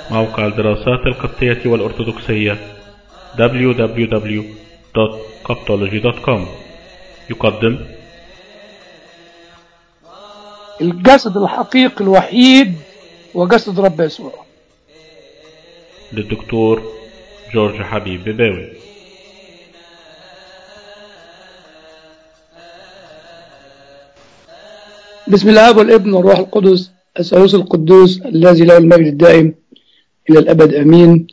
موقع الدراسات القبطية والأرثوذكسية www.coptology.com يقدم الجسد الحقيقي الوحيد هو جسد رب يسوع للدكتور جورج حبيب بباوي بسم الله والابن والروح القدس الثالوث القدوس الذي له المجد الدائم إلى الأبد أمين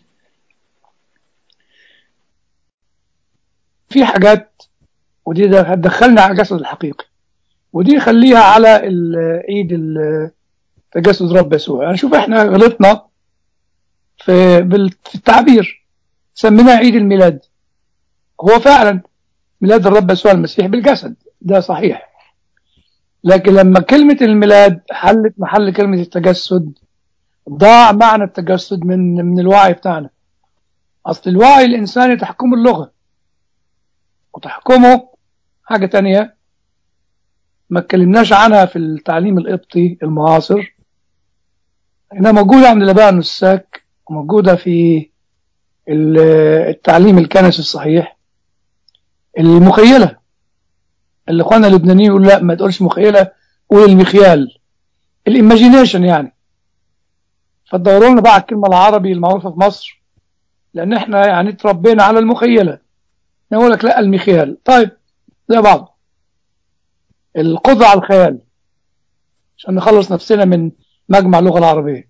في حاجات ودي ده هتدخلنا على الجسد الحقيقي ودي خليها على ال- عيد ال- تجسد رب يسوع يعني شوف احنا غلطنا في بال- في التعبير سميناه عيد الميلاد هو فعلا ميلاد الرب يسوع المسيح بالجسد ده صحيح لكن لما كلمة الميلاد حلت محل كلمة التجسد ضاع معنى التجسد من من الوعي بتاعنا أصل الوعي الإنساني تحكمه اللغة وتحكمه حاجة تانية ما اتكلمناش عنها في التعليم القبطي المعاصر انها موجودة عند الآباء النساك وموجودة في ال- التعليم الكنسي الصحيح المخيلة اللي اخواننا اللبنانيين يقول لا ما تقولش مخيلة قول المخيال الايماجينيشن يعني فتدوروا لنا بقى على الكلمة العربي المعروفة في مصر لأن احنا يعني اتربينا على المخيلة نقول لك لا المخيال طيب زي بعض القدرة على الخيال عشان نخلص نفسنا من مجمع اللغة العربية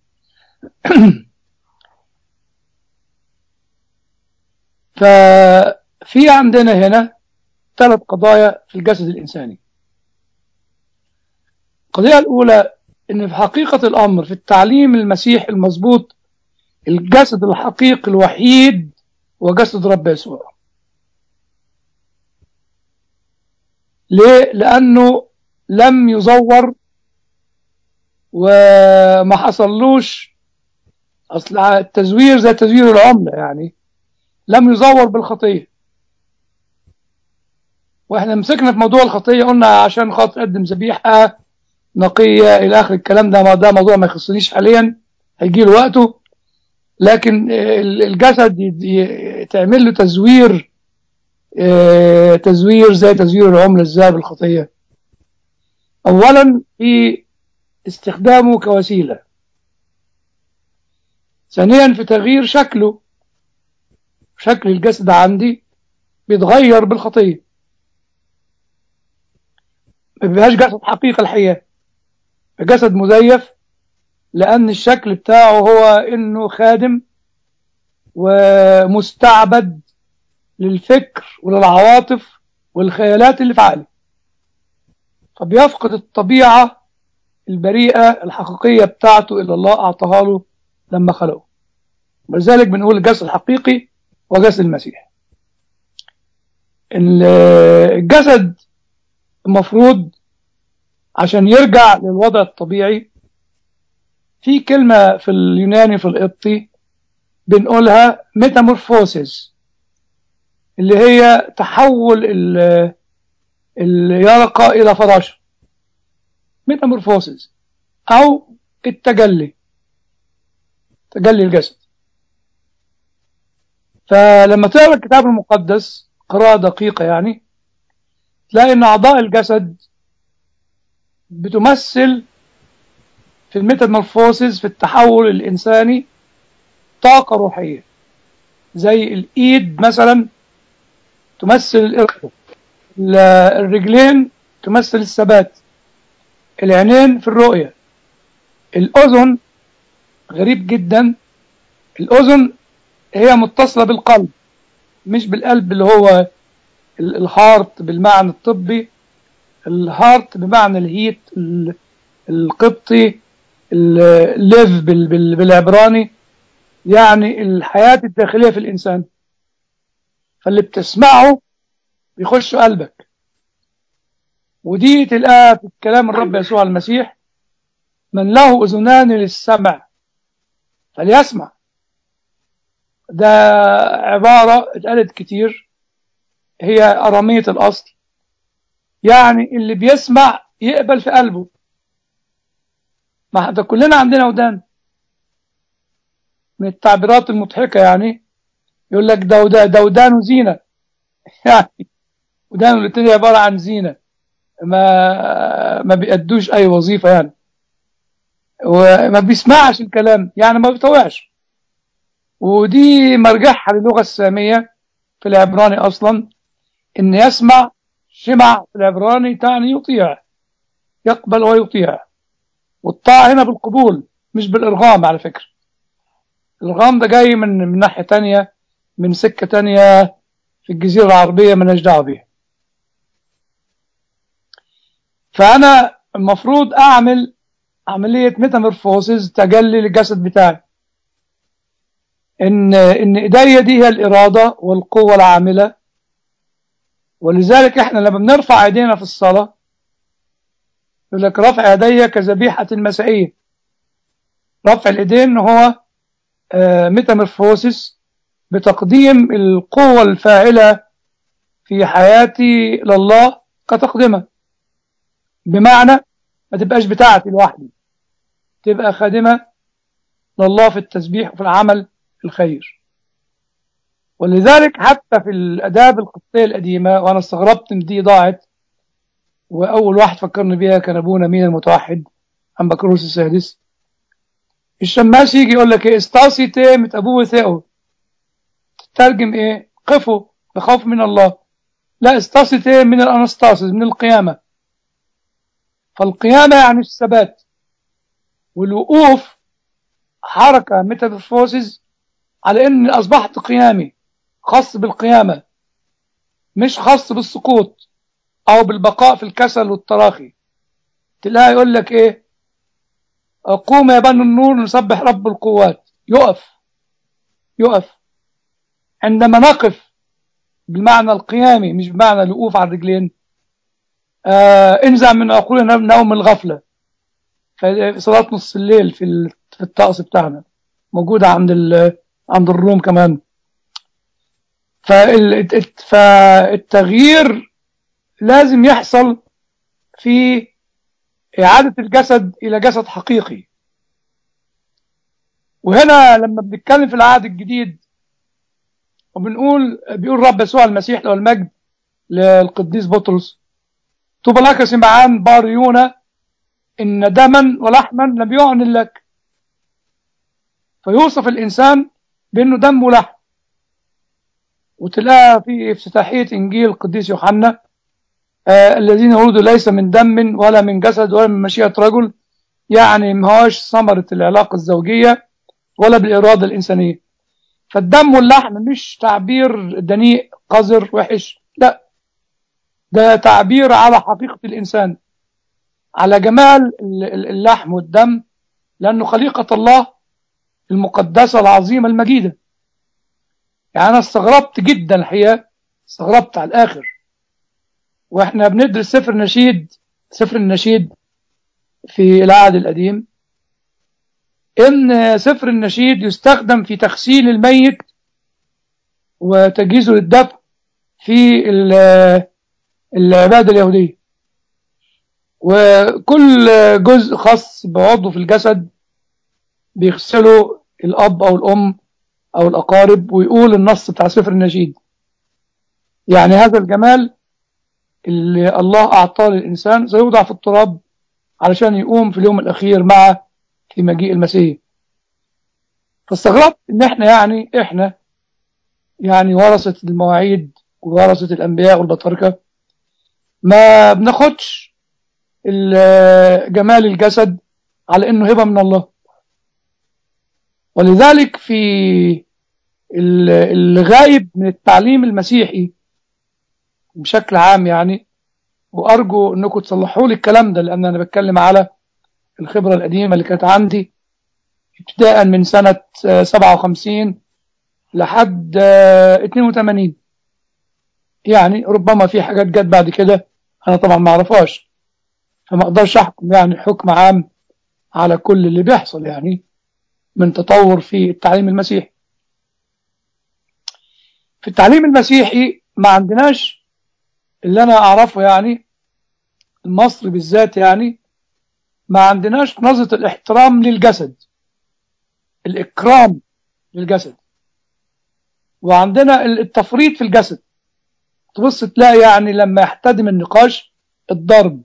ففي عندنا هنا ثلاث قضايا في الجسد الإنساني القضية الأولى إن في حقيقة الأمر في التعليم المسيح المظبوط الجسد الحقيقي الوحيد هو جسد رب يسوع ليه؟ لأنه لم يزور وما حصلوش أصل التزوير زي تزوير العملة يعني لم يزور بالخطية واحنا مسكنا في موضوع الخطية قلنا عشان خاطر اقدم ذبيحة نقية إلى آخر الكلام ده ما ده موضوع ما يخصنيش حاليا هيجي له وقته لكن ال- الجسد ي- ي- تعمل له تزوير آه، تزوير زي تزوير العملة ازاي بالخطية أولا في استخدامه كوسيلة ثانيا في تغيير شكله شكل الجسد عندي بيتغير بالخطية ما بيبقاش جسد حقيقي الحقيقة جسد مزيف لأن الشكل بتاعه هو إنه خادم ومستعبد للفكر وللعواطف والخيالات اللي في عقلي فبيفقد الطبيعة البريئة الحقيقية بتاعته اللي الله أعطاها له لما خلقه ولذلك بنقول الجسد الحقيقي وجسد المسيح ال- الجسد المفروض عشان يرجع للوضع الطبيعي في كلمة في اليوناني في القبطي بنقولها ميتامورفوسيس اللي هي تحول ال- اليرقة إلى فراشة ميتامورفوسيس أو التجلي تجلي الجسد فلما تقرا الكتاب المقدس قراءة دقيقة يعني تلاقي إن أعضاء الجسد بتمثل في الميتامورفوسيس في التحول الإنساني طاقة روحية زي الإيد مثلا تمثل الإرادة ال- الرجلين تمثل الثبات العينين في الرؤية الأذن غريب جدا الأذن هي متصلة بالقلب مش بالقلب اللي هو ال- الهارت بالمعنى الطبي الهارت بمعنى الهيت ال- القبطي ال- الليف بال- بال- بالعبراني يعني الحياة الداخلية في الإنسان فاللي بتسمعه بيخش قلبك ودي تلقاها في كلام الرب يسوع المسيح من له أذنان للسمع فليسمع ده عبارة اتقالت كتير هي أرامية الأصل يعني اللي بيسمع يقبل في قلبه ما ده كلنا عندنا ودان من التعبيرات المضحكة يعني يقول لك دودا دودان زينة يعني ودان الاثنين عبارة عن زينة ما ما بيأدوش أي وظيفة يعني وما بيسمعش الكلام يعني ما بيطوعش ودي مرجعها للغة السامية في العبراني أصلا إن يسمع شمع في العبراني تعني يطيع يقبل ويطيع والطاعة هنا بالقبول مش بالإرغام على فكرة الإرغام ده جاي من من ناحية تانية من سكة تانية في الجزيرة العربية مالناش دعوة بيها فأنا المفروض أعمل عملية ميتامورفوسيس تجلي للجسد بتاعي إن إن إيديا دي هي الإرادة والقوة العاملة ولذلك إحنا لما بنرفع إيدينا في الصلاة يقول لك رفع يدي كذبيحة مسائية رفع الإيدين هو ميتامورفوسيس بتقديم القوة الفاعلة في حياتي لله كتقدمة بمعنى ما تبقاش بتاعتي لوحدي تبقى خادمة لله في التسبيح وفي العمل الخير ولذلك حتى في الأداب القبطية القديمة وأنا استغربت إن دي ضاعت وأول واحد فكرني بيها كان أبونا مين المتوحد عم بكروس السادس الشماس يجي يقول لك إيه استاسي تيمت أبوه ثاؤه تترجم إيه قفوا بخوف من الله لا استاسي تيم من الأنستاسيس من القيامة فالقيامة يعني الثبات والوقوف حركة ميتافورسيس على ان اصبحت قيامي خاص بالقيامة مش خاص بالسقوط او بالبقاء في الكسل والتراخي تلاقي يقول لك ايه قوم يا بني النور نسبح رب القوات يقف يقف عندما نقف بالمعنى القيامي مش بمعنى الوقوف على الرجلين آه انزع من عقولنا نوم الغفلة في صلاة نص الليل في في الطقس بتاعنا موجودة عند عند الروم كمان فالتغيير لازم يحصل في إعادة الجسد إلى جسد حقيقي وهنا لما بنتكلم في العهد الجديد وبنقول بيقول رب يسوع المسيح له المجد للقديس بطرس طوبى لك سمعان باريونا إن دما ولحما لم يعن لك فيوصف الإنسان بأنه دم ولحم وتلاقى في افتتاحية إنجيل القديس يوحنا آه الذين ولدوا ليس من دم ولا من جسد ولا من مشيئة رجل يعني ما هوش ثمرة العلاقة الزوجية ولا بالإرادة الإنسانية فالدم واللحم مش تعبير دنيء قذر وحش لا ده تعبير على حقيقة الإنسان على جمال اللحم والدم لأنه خليقة الله المقدسة العظيمة المجيدة يعني أنا استغربت جدا الحقيقة استغربت على الآخر وإحنا بندرس سفر النشيد سفر النشيد في العهد القديم إن سفر النشيد يستخدم في تغسيل الميت وتجهيزه للدفن في العبادة اليهودية وكل جزء خاص بعضو في الجسد بيغسلوا الأب أو الأم أو الأقارب ويقول النص بتاع سفر النشيد يعني هذا الجمال اللي الله أعطاه للإنسان سيوضع في التراب علشان يقوم في اليوم الأخير مع في مجيء المسيح فاستغربت إن إحنا يعني إحنا يعني ورثة المواعيد وورثة الأنبياء والبطاركة ما بناخدش جمال الجسد على إنه هبة من الله ولذلك في الغايب من التعليم المسيحي بشكل عام يعني وأرجو أنكم تصلحوا لي الكلام ده لأن أنا بتكلم على الخبرة القديمة اللي كانت عندي ابتداء من سنة 57 لحد 82 يعني ربما في حاجات جت بعد كده أنا طبعا ما أعرفهاش فما أقدرش أحكم يعني حكم عام على كل اللي بيحصل يعني من تطور في التعليم المسيحي في التعليم المسيحي ما عندناش اللي أنا أعرفه يعني المصري بالذات يعني ما عندناش نظرة الاحترام للجسد الإكرام للجسد وعندنا التفريط في الجسد تبص تلاقي يعني لما يحتدم النقاش الضرب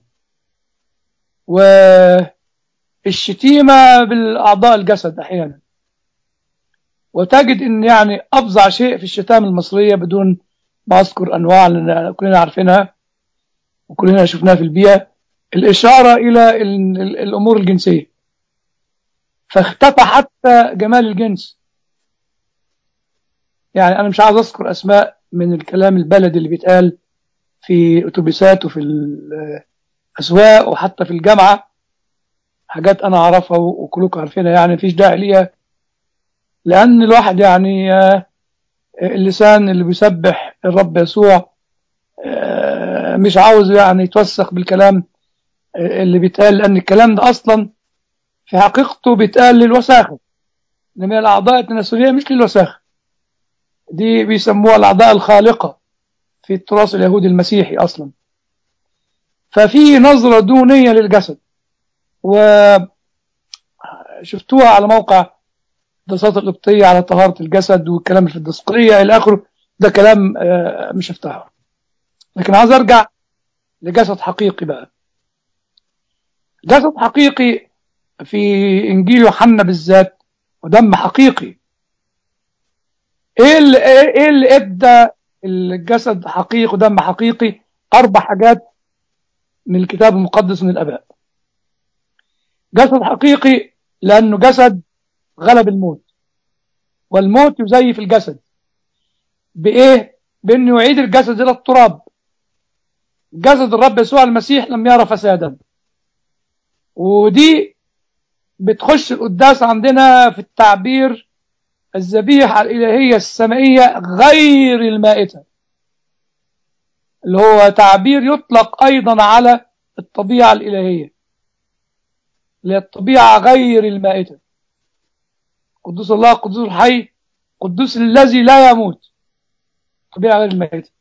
والشتيمة بالأعضاء الجسد أحيانا وتجد ان يعني افظع شيء في الشتائم المصريه بدون ما اذكر انواع لان كلنا عارفينها وكلنا شفناها في البيئه الاشاره الى ال- ال- الامور الجنسيه فاختفى حتى جمال الجنس يعني انا مش عايز اذكر اسماء من الكلام البلدي اللي بيتقال في اتوبيسات وفي الاسواق وحتى في الجامعه حاجات انا اعرفها وكلكم عارفينها يعني مفيش داعي ليها لأن الواحد يعني آه، اللسان اللي بيسبح الرب يسوع آه، مش عاوز يعني يتوسخ بالكلام آه، اللي بيتقال لأن الكلام ده أصلا في حقيقته بيتقال للوساخة إنما هي الأعضاء التناسلية مش للوساخة دي بيسموها الأعضاء الخالقة في التراث اليهودي المسيحي أصلا ففي نظرة دونية للجسد وشفتوها على موقع الدراسات القبطية على طهارة الجسد والكلام في الدسقلية إلى آخره ده كلام آه، مش هفتحه لكن عايز أرجع لجسد حقيقي بقى جسد حقيقي في إنجيل يوحنا بالذات ودم حقيقي إيه اللي, إيه اللي إدى الجسد حقيقي ودم حقيقي أربع حاجات من الكتاب المقدس من الآباء جسد حقيقي لأنه جسد غلب الموت والموت يزيف الجسد بإيه؟ بأنه يعيد الجسد إلى التراب جسد الرب يسوع المسيح لم يرى فسادا ودي بتخش القداس عندنا في التعبير الذبيحة الإلهية السمائية غير المائتة اللي هو تعبير يطلق أيضا على الطبيعة الإلهية اللي هي الطبيعة غير المائتة قدوس الله قدوس الحي قدوس الذي لا يموت طبيعة غير المائتة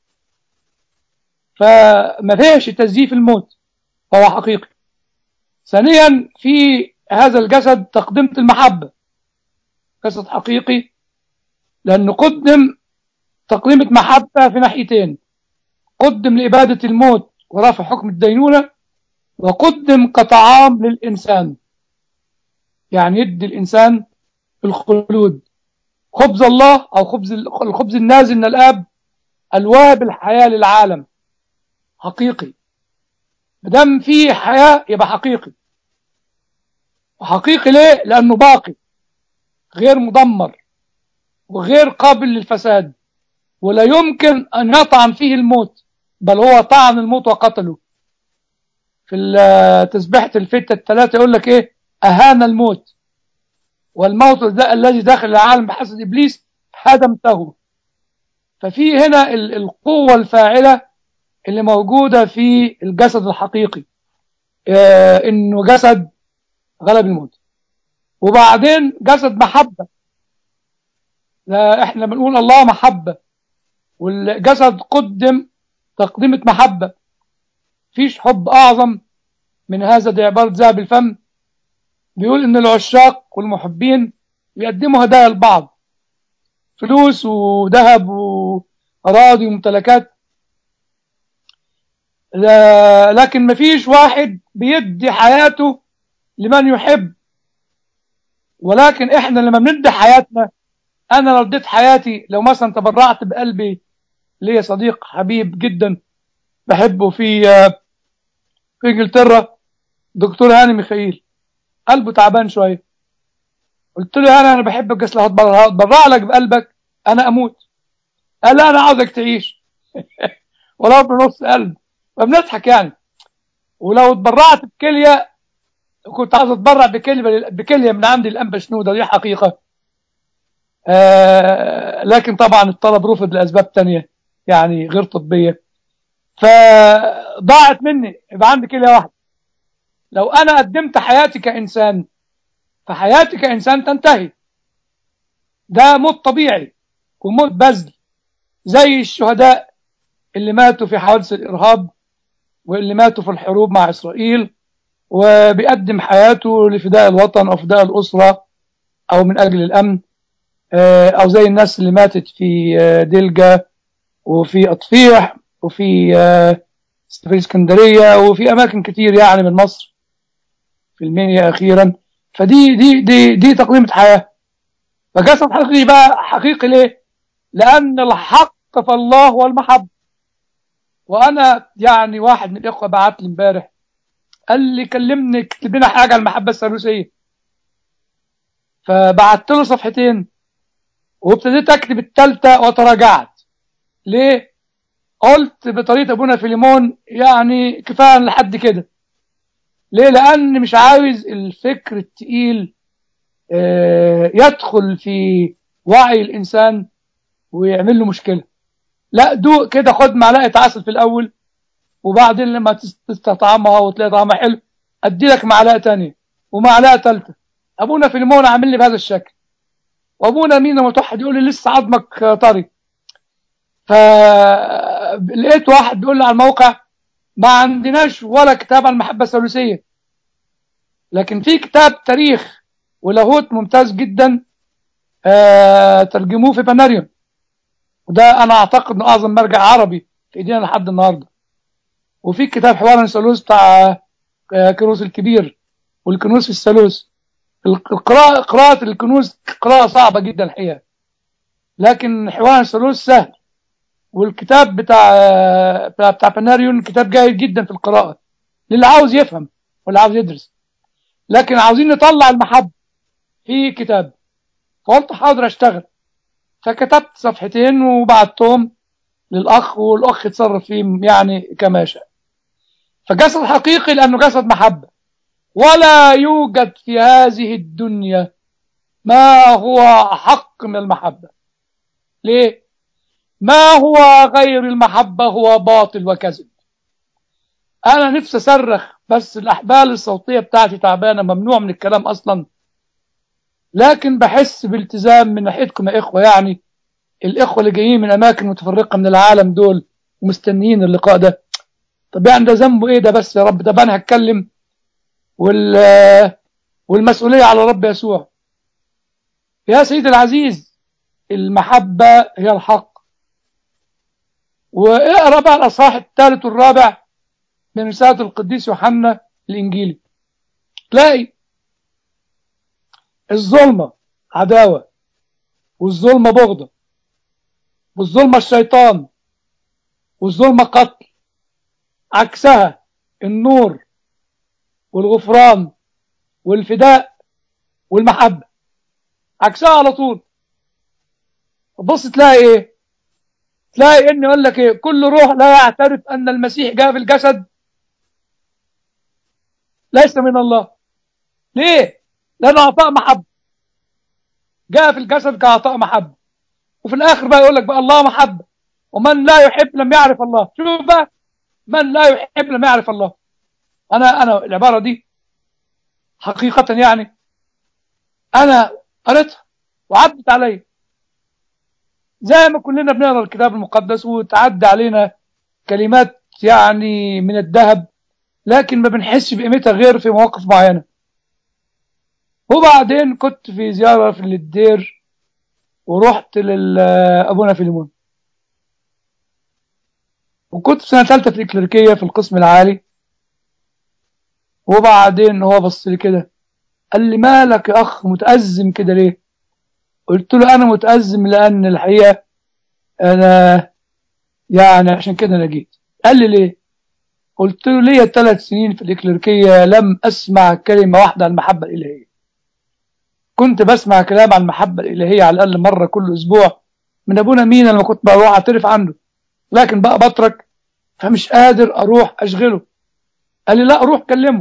فما فيش تزييف الموت فهو حقيقي ثانيا في هذا الجسد تقدمة المحبة جسد حقيقي لأنه قدم تقدمة محبة في ناحيتين قدم لإبادة الموت ورفع حكم الدينونة وقدم كطعام للإنسان يعني يدي الإنسان الخلود خبز الله أو خبز الخبز النازل من الآب الواب الحياة للعالم حقيقي مدام فيه حياة يبقى حقيقي وحقيقي ليه؟ لأنه باقي غير مدمر وغير قابل للفساد ولا يمكن أن يطعن فيه الموت بل هو طعن الموت وقتله في تسبيحة الفتة الثلاثة يقول لك إيه أهان الموت والموت ده الذي داخل العالم بحسد إبليس هدمته ففي هنا القوة الفاعلة اللي موجودة في الجسد الحقيقي آه إنه جسد غلب الموت وبعدين جسد محبة لا احنا بنقول الله محبة والجسد قدم تقدمة محبة فيش حب أعظم من هذا دي عبارة ذهب الفم بيقول إن العشاق والمحبين بيقدموا هدايا لبعض فلوس وذهب وأراضي وممتلكات لكن مفيش واحد بيدي حياته لمن يحب ولكن احنا لما بندي حياتنا انا لو اديت حياتي لو مثلا تبرعت بقلبي ليا صديق حبيب جدا بحبه في في انجلترا دكتور هاني ميخائيل قلبه تعبان شويه قلت له يا هاني انا بحبك بس لو هتبرع لك بقلبك انا اموت قال لا انا عاوزك تعيش ولو بنص قلب فبنضحك يعني ولو اتبرعت بكليه كنت عاوز اتبرع بكليه بكليه من عندي الانبا شنوده دي حقيقه آه لكن طبعا الطلب رفض لاسباب تانية يعني غير طبيه فضاعت مني يبقى عندي كليه واحده لو انا قدمت حياتي كانسان فحياتي كانسان تنتهي ده موت طبيعي وموت بذل زي الشهداء اللي ماتوا في حوادث الارهاب واللي ماتوا في الحروب مع اسرائيل وبيقدم حياته لفداء الوطن او فداء الاسره او من اجل الامن آه، او زي الناس اللي ماتت في آه، دلجة وفي اطفيح وفي آه، في اسكندرية وفي اماكن كتير يعني من مصر في المنيا اخيرا فدي دي دي دي تقديمة حياة فجسد حقيقي بقى حقيقي ليه لان الحق في الله والمحبة وانا يعني واحد من الاخوة بعت لي امبارح قال لي كلمني اكتب لنا حاجة عن المحبة الثالوثية فبعت له صفحتين وابتديت اكتب الثالثة وتراجعت ليه قلت بطريقة ابونا فيليمون يعني كفاية لحد كده ليه لان مش عاوز الفكر التقيل آه، يدخل في وعي الانسان ويعمل له مشكلة لا دوق كده خد معلقة عسل في الاول وبعدين لما تس- تستطعمها وتلاقي طعمها حلو ادي لك معلقة تانية ومعلقة تالتة ابونا فيليمون عامل لي بهذا الشكل وابونا مين متوحد يقول لي لسه عظمك طري فلقيت واحد بيقول لي على الموقع ما عندناش ولا كتاب عن المحبة الثالوثية لكن في كتاب تاريخ ولاهوت ممتاز جدا آه، ترجموه في بناريون وده انا اعتقد انه اعظم مرجع عربي في ايدينا لحد النهارده وفي كتاب حوار الثالوث بتاع آه، كيروس الكبير والكنوز في الثالوث القراءة قراءة الكنوز قراءة صعبة جدا الحقيقة لكن حوار الثالوث سهل والكتاب بتاع بتاع, بتاع بناريون كتاب جيد جدا في القراءة للي عاوز يفهم واللي عاوز يدرس لكن عاوزين نطلع المحبة في كتاب فقلت حاضر اشتغل فكتبت صفحتين وبعتهم للأخ والأخ يتصرف فيهم يعني كما يشاء فجسد حقيقي لأنه جسد محبة ولا يوجد في هذه الدنيا ما هو حق من المحبة ليه؟ ما هو غير المحبة هو باطل وكذب أنا نفسي أصرخ بس الأحبال الصوتية بتاعتي تعبانة ممنوع من الكلام أصلا لكن بحس بالتزام من ناحيتكم يا إخوة يعني الإخوة اللي جايين من أماكن متفرقة من العالم دول ومستنيين اللقاء ده طب يعني ده ذنبه إيه ده بس يا رب طب أنا هتكلم وال والمسؤولية على رب يسوع يا سيدي العزيز المحبة هي الحق واقرا بقى الاصحاح الثالث والرابع من رسالة القديس يوحنا الانجيلي تلاقي الظلمة عداوة والظلمة بغضة والظلمة الشيطان والظلمة قتل عكسها النور والغفران والفداء والمحبة عكسها على طول بص تلاقي ايه تلاقي ان يقول لك ايه كل روح لا يعترف ان المسيح جاء في الجسد ليس من الله ليه لانه عطاء محبه جاء في الجسد كعطاء محبه وفي الاخر بقى يقول لك بقى الله محبه ومن لا يحب لم يعرف الله شوف بقى من لا يحب لم يعرف الله انا انا العباره دي حقيقه يعني انا قريتها وعدت عليا زي ما كلنا بنقرا الكتاب المقدس وتعدي علينا كلمات يعني من الذهب لكن ما بنحسش بقيمتها غير في مواقف معينه وبعدين كنت في زياره في الدير ورحت لابونا فيليمون وكنت في سنه ثالثه في الإكليريكية في القسم العالي وبعدين هو بص لي كده قال لي مالك يا اخ متأزم كده ليه قلت له انا متأزم لان الحقيقة انا يعني عشان كده انا جيت قال لي ليه قلت له ليا ثلاث سنين في الإكليريكية لم اسمع كلمة واحدة عن المحبة الإلهية كنت بسمع كلام عن المحبة الإلهية على الأقل مرة كل أسبوع من أبونا مين لما كنت بروح أعترف عنه لكن بقى بترك فمش قادر أروح أشغله قال لي لا روح كلمه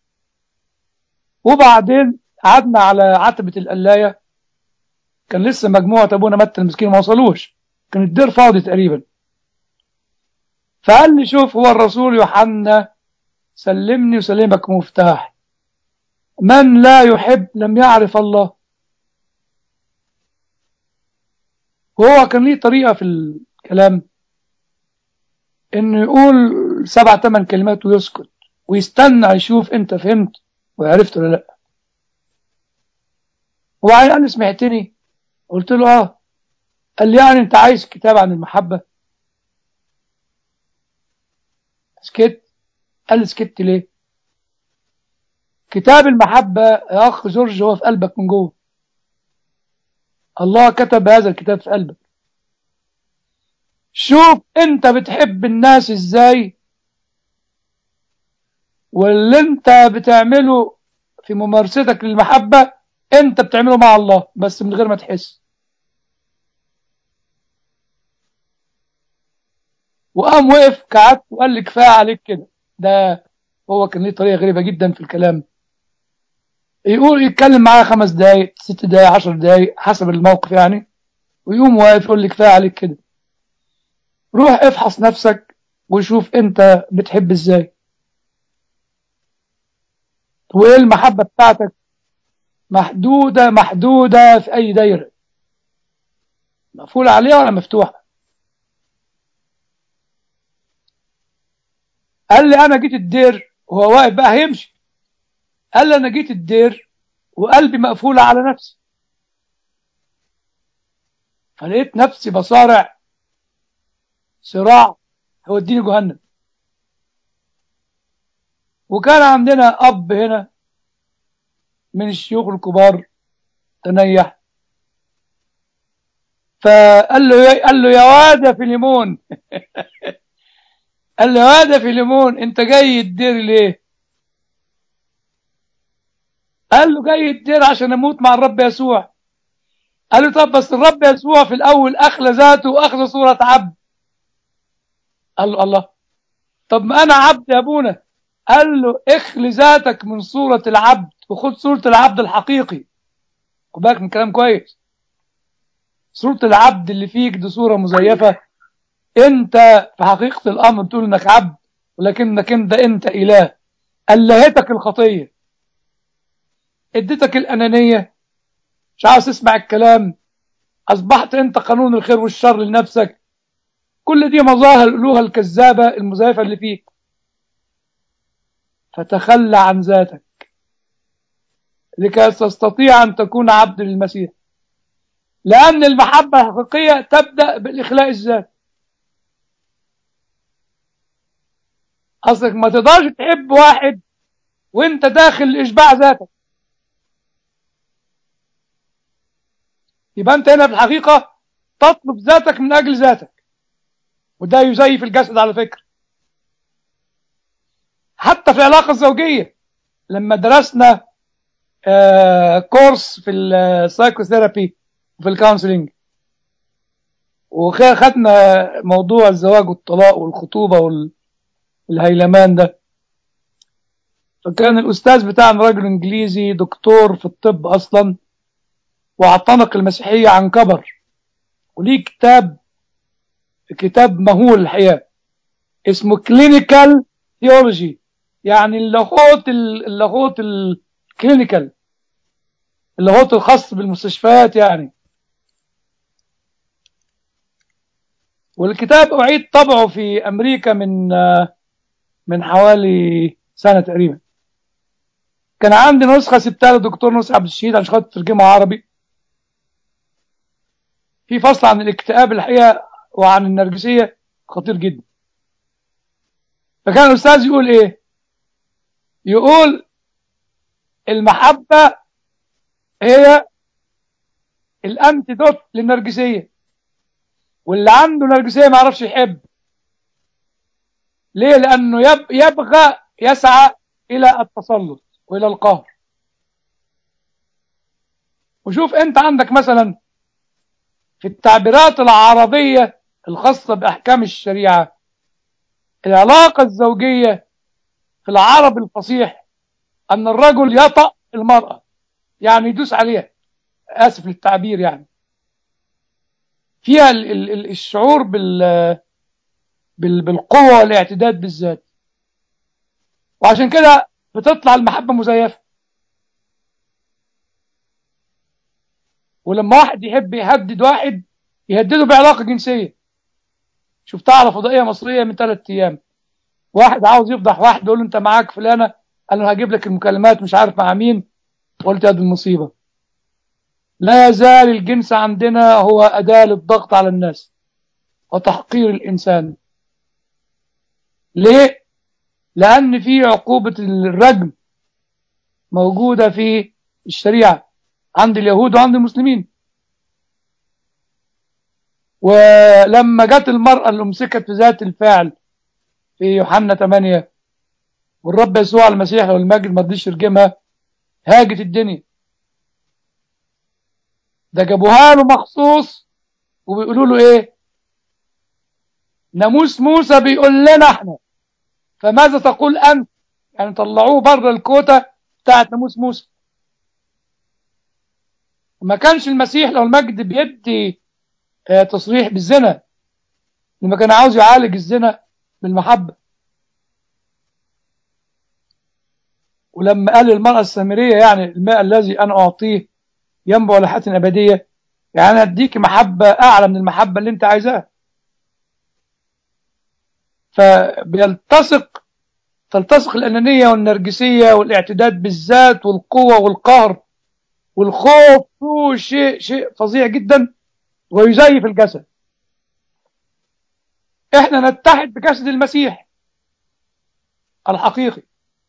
وبعدين قعدنا على عتبة القلاية كان لسه مجموعة أبونا متى المسكين ما وصلوش كان الدير فاضي تقريبا فقال لي شوف هو الرسول يوحنا سلمني وسلمك مفتاح من لا يحب لم يعرف الله وهو كان ليه طريقة في الكلام انه يقول سبع ثمان كلمات ويسكت ويستنى يشوف انت فهمت وعرفت ولا لا وبعدين قال لي سمعتني قلت له اه قال لي يعني انت عايز كتاب عن المحبة سكت قال لي سكت ليه كتاب المحبة يا أخ جورج هو في قلبك من جوه الله كتب هذا الكتاب في قلبك شوف انت بتحب الناس ازاي واللي انت بتعمله في ممارستك للمحبة انت بتعمله مع الله بس من غير ما تحس وقام وقف كعدت وقال لي كفايه عليك كده ده هو كان ليه طريقه غريبه جدا في الكلام يقول يتكلم معايا خمس دقايق ست دقايق عشر دقايق حسب الموقف يعني ويقوم واقف يقول لي كفايه عليك كده روح افحص نفسك وشوف انت بتحب ازاي وايه المحبه بتاعتك محدوده محدوده في اي دايره مقفول عليها ولا مفتوحه قال لي انا جيت الدير وهو واقف بقى هيمشي قال لي انا جيت الدير وقلبي مقفول على نفسي فلقيت نفسي بصارع صراع هيوديني جهنم وكان عندنا اب هنا من الشيوخ الكبار تنيح فقال له قال له يا واد يا فيليمون قال له يا واد يا فيليمون انت جاي الدير ليه قال له جاي الدير عشان اموت مع الرب يسوع قال له طب بس الرب يسوع في الاول اخلى ذاته واخذ صوره عبد قال له الله طب ما انا عبد يا ابونا قال له اخلي ذاتك من صورة العبد وخد صورة العبد الحقيقي خد بالك من كلام كويس صورة العبد اللي فيك دي صورة مزيفة انت في حقيقة الامر بتقول انك عبد ولكنك انت انت اله ألهتك الخطية اديتك الانانية مش عاوز تسمع الكلام اصبحت انت قانون الخير والشر لنفسك كل دي مظاهر الالوهة الكذابة المزيفة اللي فيك فتخلى عن ذاتك لكي تستطيع أن تكون عبد للمسيح لأن المحبة الحقيقية تبدأ بالإخلاء الذات أصلك ما تقدرش تحب واحد وانت داخل إشباع ذاتك يبقى انت هنا في الحقيقة تطلب ذاتك من أجل ذاتك وده يزيف الجسد على فكرة حتى في العلاقة الزوجية لما درسنا آه كورس في السايكوثيرابي وفي الكونسلنج وخدنا موضوع الزواج والطلاق والخطوبة والهيلمان ده فكان الأستاذ بتاعنا راجل إنجليزي دكتور في الطب أصلا واعتنق المسيحية عن كبر وليه كتاب كتاب مهول الحقيقة اسمه كلينيكال ثيولوجي يعني اللاهوت اللاهوت الكلينيكال اللاهوت الخاص بالمستشفيات يعني والكتاب أعيد طبعه في أمريكا من من حوالي سنة تقريبا كان عندي نسخة سبتها لدكتور نصر عبد الشهيد عشان خاطر ترجمها عربي في فصل عن الاكتئاب الحقيقة وعن النرجسية خطير جدا فكان الأستاذ يقول إيه يقول المحبة هي الأنتيدوت للنرجسية واللي عنده نرجسية ما يعرفش يحب ليه لأنه يب يبغى يسعى إلى التسلط وإلى القهر وشوف أنت عندك مثلا في التعبيرات العربية الخاصة بأحكام الشريعة العلاقة الزوجية في العرب الفصيح أن الرجل يطأ المرأة يعني يدوس عليها آسف للتعبير يعني فيها ال ال الشعور بال بال بالقوة والاعتداد بالذات وعشان كده بتطلع المحبة مزيفة ولما واحد يحب يهدد واحد يهدده بعلاقة جنسية شفتها على فضائية مصرية من ثلاث أيام واحد عاوز يفضح واحد يقول له أنت معاك فلانة قال له هجيب لك المكالمات مش عارف مع مين قلت هذه المصيبة لا يزال الجنس عندنا هو أداة للضغط على الناس وتحقير الإنسان ليه؟ لأن في عقوبة الرجم موجودة في الشريعة عند اليهود وعند المسلمين ولما جت المرأة اللي امسكت في ذات الفعل في يوحنا 8 والرب يسوع المسيح لو المجد ما رضيش يرجمها هاجت الدنيا ده جابوها له مخصوص وبيقولوا له ايه ناموس موسى بيقول لنا احنا فماذا تقول انت يعني طلعوه بره الكوتا بتاعت ناموس موسى ما كانش المسيح لو المجد بيدي آه، تصريح بالزنا لما كان عاوز يعالج الزنا بالمحبة ولما قال للمرأة السامرية يعني الماء الذي أنا أعطيه ينبع لحياة أبدية يعني أنا أديك محبة أعلى من المحبة اللي أنت عايزاها فبيلتصق تلتصق الأنانية والنرجسية والاعتداد بالذات والقوة والقهر والخوف هو شيء شيء فظيع جدا ويزيف الجسد احنا نتحد بجسد المسيح الحقيقي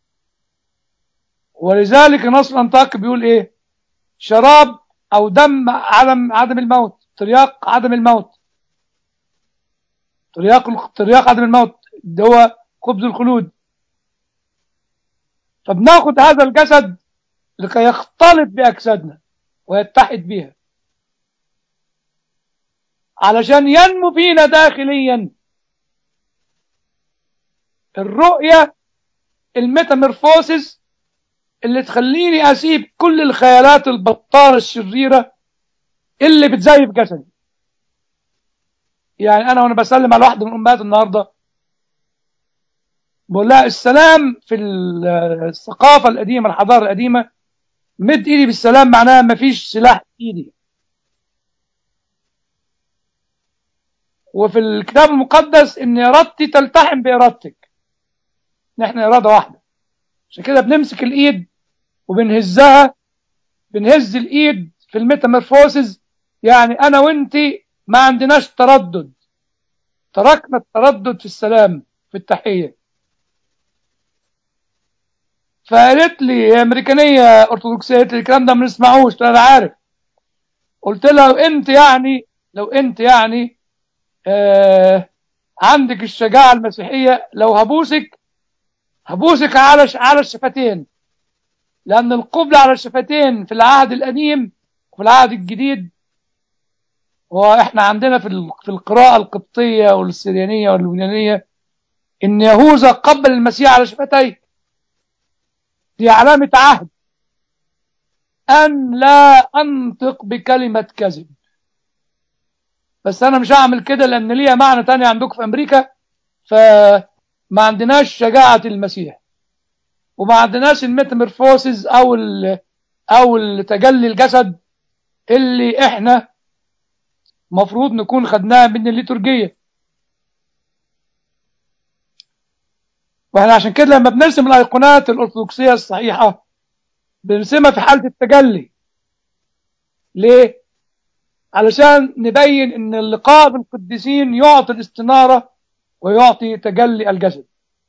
ولذلك نص الانطاق بيقول ايه شراب او دم عدم عدم الموت ترياق عدم الموت ترياق ترياق عدم الموت ده هو خبز الخلود فبناخد هذا الجسد لكي يختلط بأجسادنا ويتحد بها علشان ينمو فينا داخليا الرؤية الميتامورفوسيس اللي تخليني أسيب كل الخيالات البطالة الشريرة اللي بتزيف جسدي يعني أنا وأنا بسلم على واحدة من أمهات النهاردة بقول لها السلام في الثقافة القديمة الحضارة القديمة مد ايدي بالسلام معناها مفيش سلاح في ايدي وفي الكتاب المقدس ان ارادتي تلتحم بارادتك نحن اراده واحده عشان كده بنمسك الايد وبنهزها بنهز الايد في الميتامورفوسز يعني انا وانت ما عندناش تردد تركنا التردد في السلام في التحيه فقالت لي هي امريكانيه ارثوذكسيه قالت لي الكلام ده ما نسمعوش قلت لها انا عارف قلت لها لو انت يعني لو انت يعني آه عندك الشجاعه المسيحيه لو هبوسك هبوسك على ش- على الشفتين لان القبل على الشفتين في العهد القديم وفي العهد الجديد واحنا عندنا في ال- في القراءه القبطيه والسريانيه واللبنانيه ان يهوذا قبل المسيح على شفتيه دي علامة عهد أن لا أنطق بكلمة كذب بس أنا مش هعمل كده لأن ليها معنى تاني عندكم في أمريكا فما عندناش شجاعة المسيح وما عندناش الميتامورفوسز أو ال أو التجلي الجسد اللي إحنا مفروض نكون خدناها من الليتورجية واحنا عشان كده لما بنرسم الايقونات الارثوذكسيه الصحيحه بنرسمها في حاله التجلي ليه علشان نبين ان اللقاء بالقديسين يعطي الاستناره ويعطي تجلي الجسد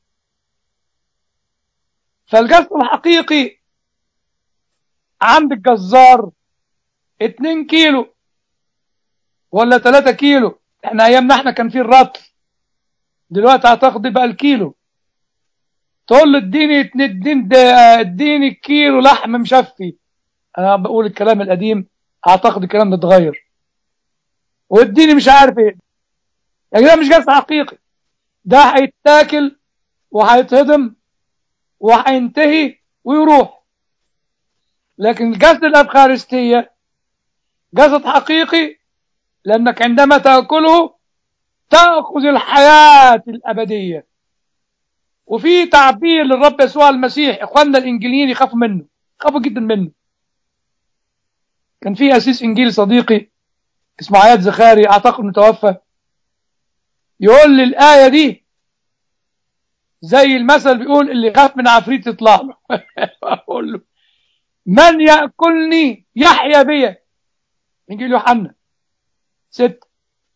فالجسد الحقيقي عند الجزار 2 كيلو ولا 3 كيلو احنا ايامنا احنا كان في الرطل دلوقتي اعتقد بقى الكيلو تقول له اديني اديني اديني كيلو لحم مشفي انا بقول الكلام القديم اعتقد الكلام ده اتغير واديني مش عارف ايه يا جدعان مش جسد حقيقي ده هيتاكل وهيتهضم وهينتهي ويروح لكن الجسد الافخارستيه جسد حقيقي لانك عندما تاكله تاخذ الحياه الابديه وفي تعبير للرب يسوع المسيح اخواننا الانجيليين يخافوا منه يخافوا جدا منه كان في اسيس انجيلي صديقي اسمه عياد زخاري اعتقد انه توفى يقول لي الايه دي زي المثل بيقول اللي يخاف من عفريت يطلع له اقول له من ياكلني يحيا بي إنجيل يوحنا ستة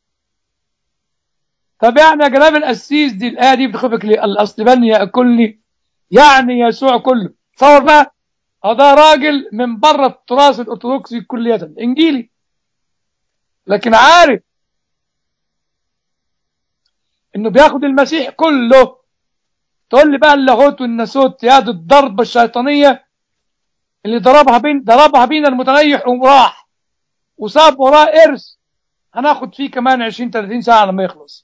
طب يعني يا جناب القسيس دي الآية دي بتخفك لي الأصل بني يأكلني يعني يسوع كله تصور بقى اه ده راجل من بره التراث الأرثوذكسي كلية إنجيلي لكن عارف إنه بياخد المسيح كله تقول لي بقى اللاهوت والناسوت يا دي الضربة الشيطانية اللي ضربها بين ضربها بينا المتنيح وراح وساب وراه إرث هناخد فيه كمان 20 30 ساعة لما يخلص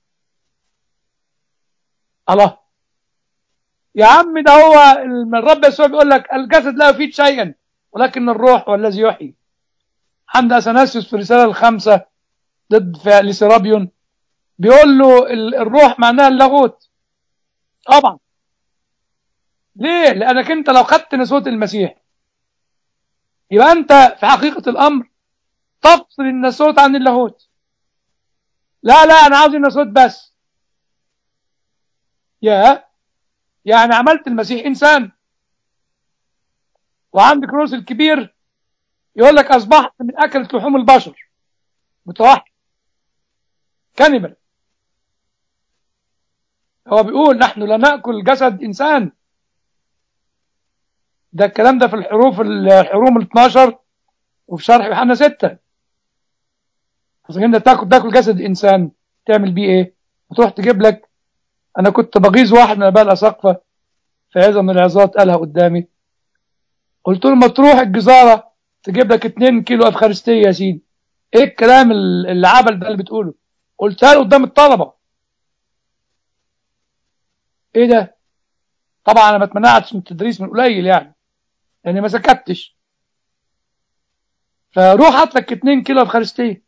الله يا عم ده هو الرب يسوع بيقول لك الجسد لا يفيد شيئا ولكن الروح هو الذي يحيي عند اثناسيوس في الرساله الخامسه ضد لسرابيون بيقول له الروح معناها اللاهوت طبعا ليه لانك انت لو خدت نسوة المسيح يبقى انت في حقيقه الامر تفصل النسوت عن اللاهوت لا لا انا عاوز النسوت بس يا يعني عملت المسيح انسان وعندك روس الكبير يقول لك اصبحت من اكلة لحوم البشر متوحد كنبل هو بيقول نحن لا ناكل جسد انسان ده الكلام ده في الحروف الحروم ال 12 وفي شرح يوحنا 6 عشان انت تاكل تاكل جسد انسان تعمل بيه ايه؟ وتروح تجيب لك انا كنت بغيظ واحد من اباء الاساقفه في عظه من العظات قالها قدامي قلت له ما تروح الجزاره تجيب لك 2 كيلو افخارستيه يا سيدي ايه الكلام العبل ده اللي بتقوله قلتها له قدام الطلبه ايه ده طبعا انا ما اتمنعتش من التدريس من قليل يعني يعني ما سكتش فروح هات لك 2 كيلو افخارستيه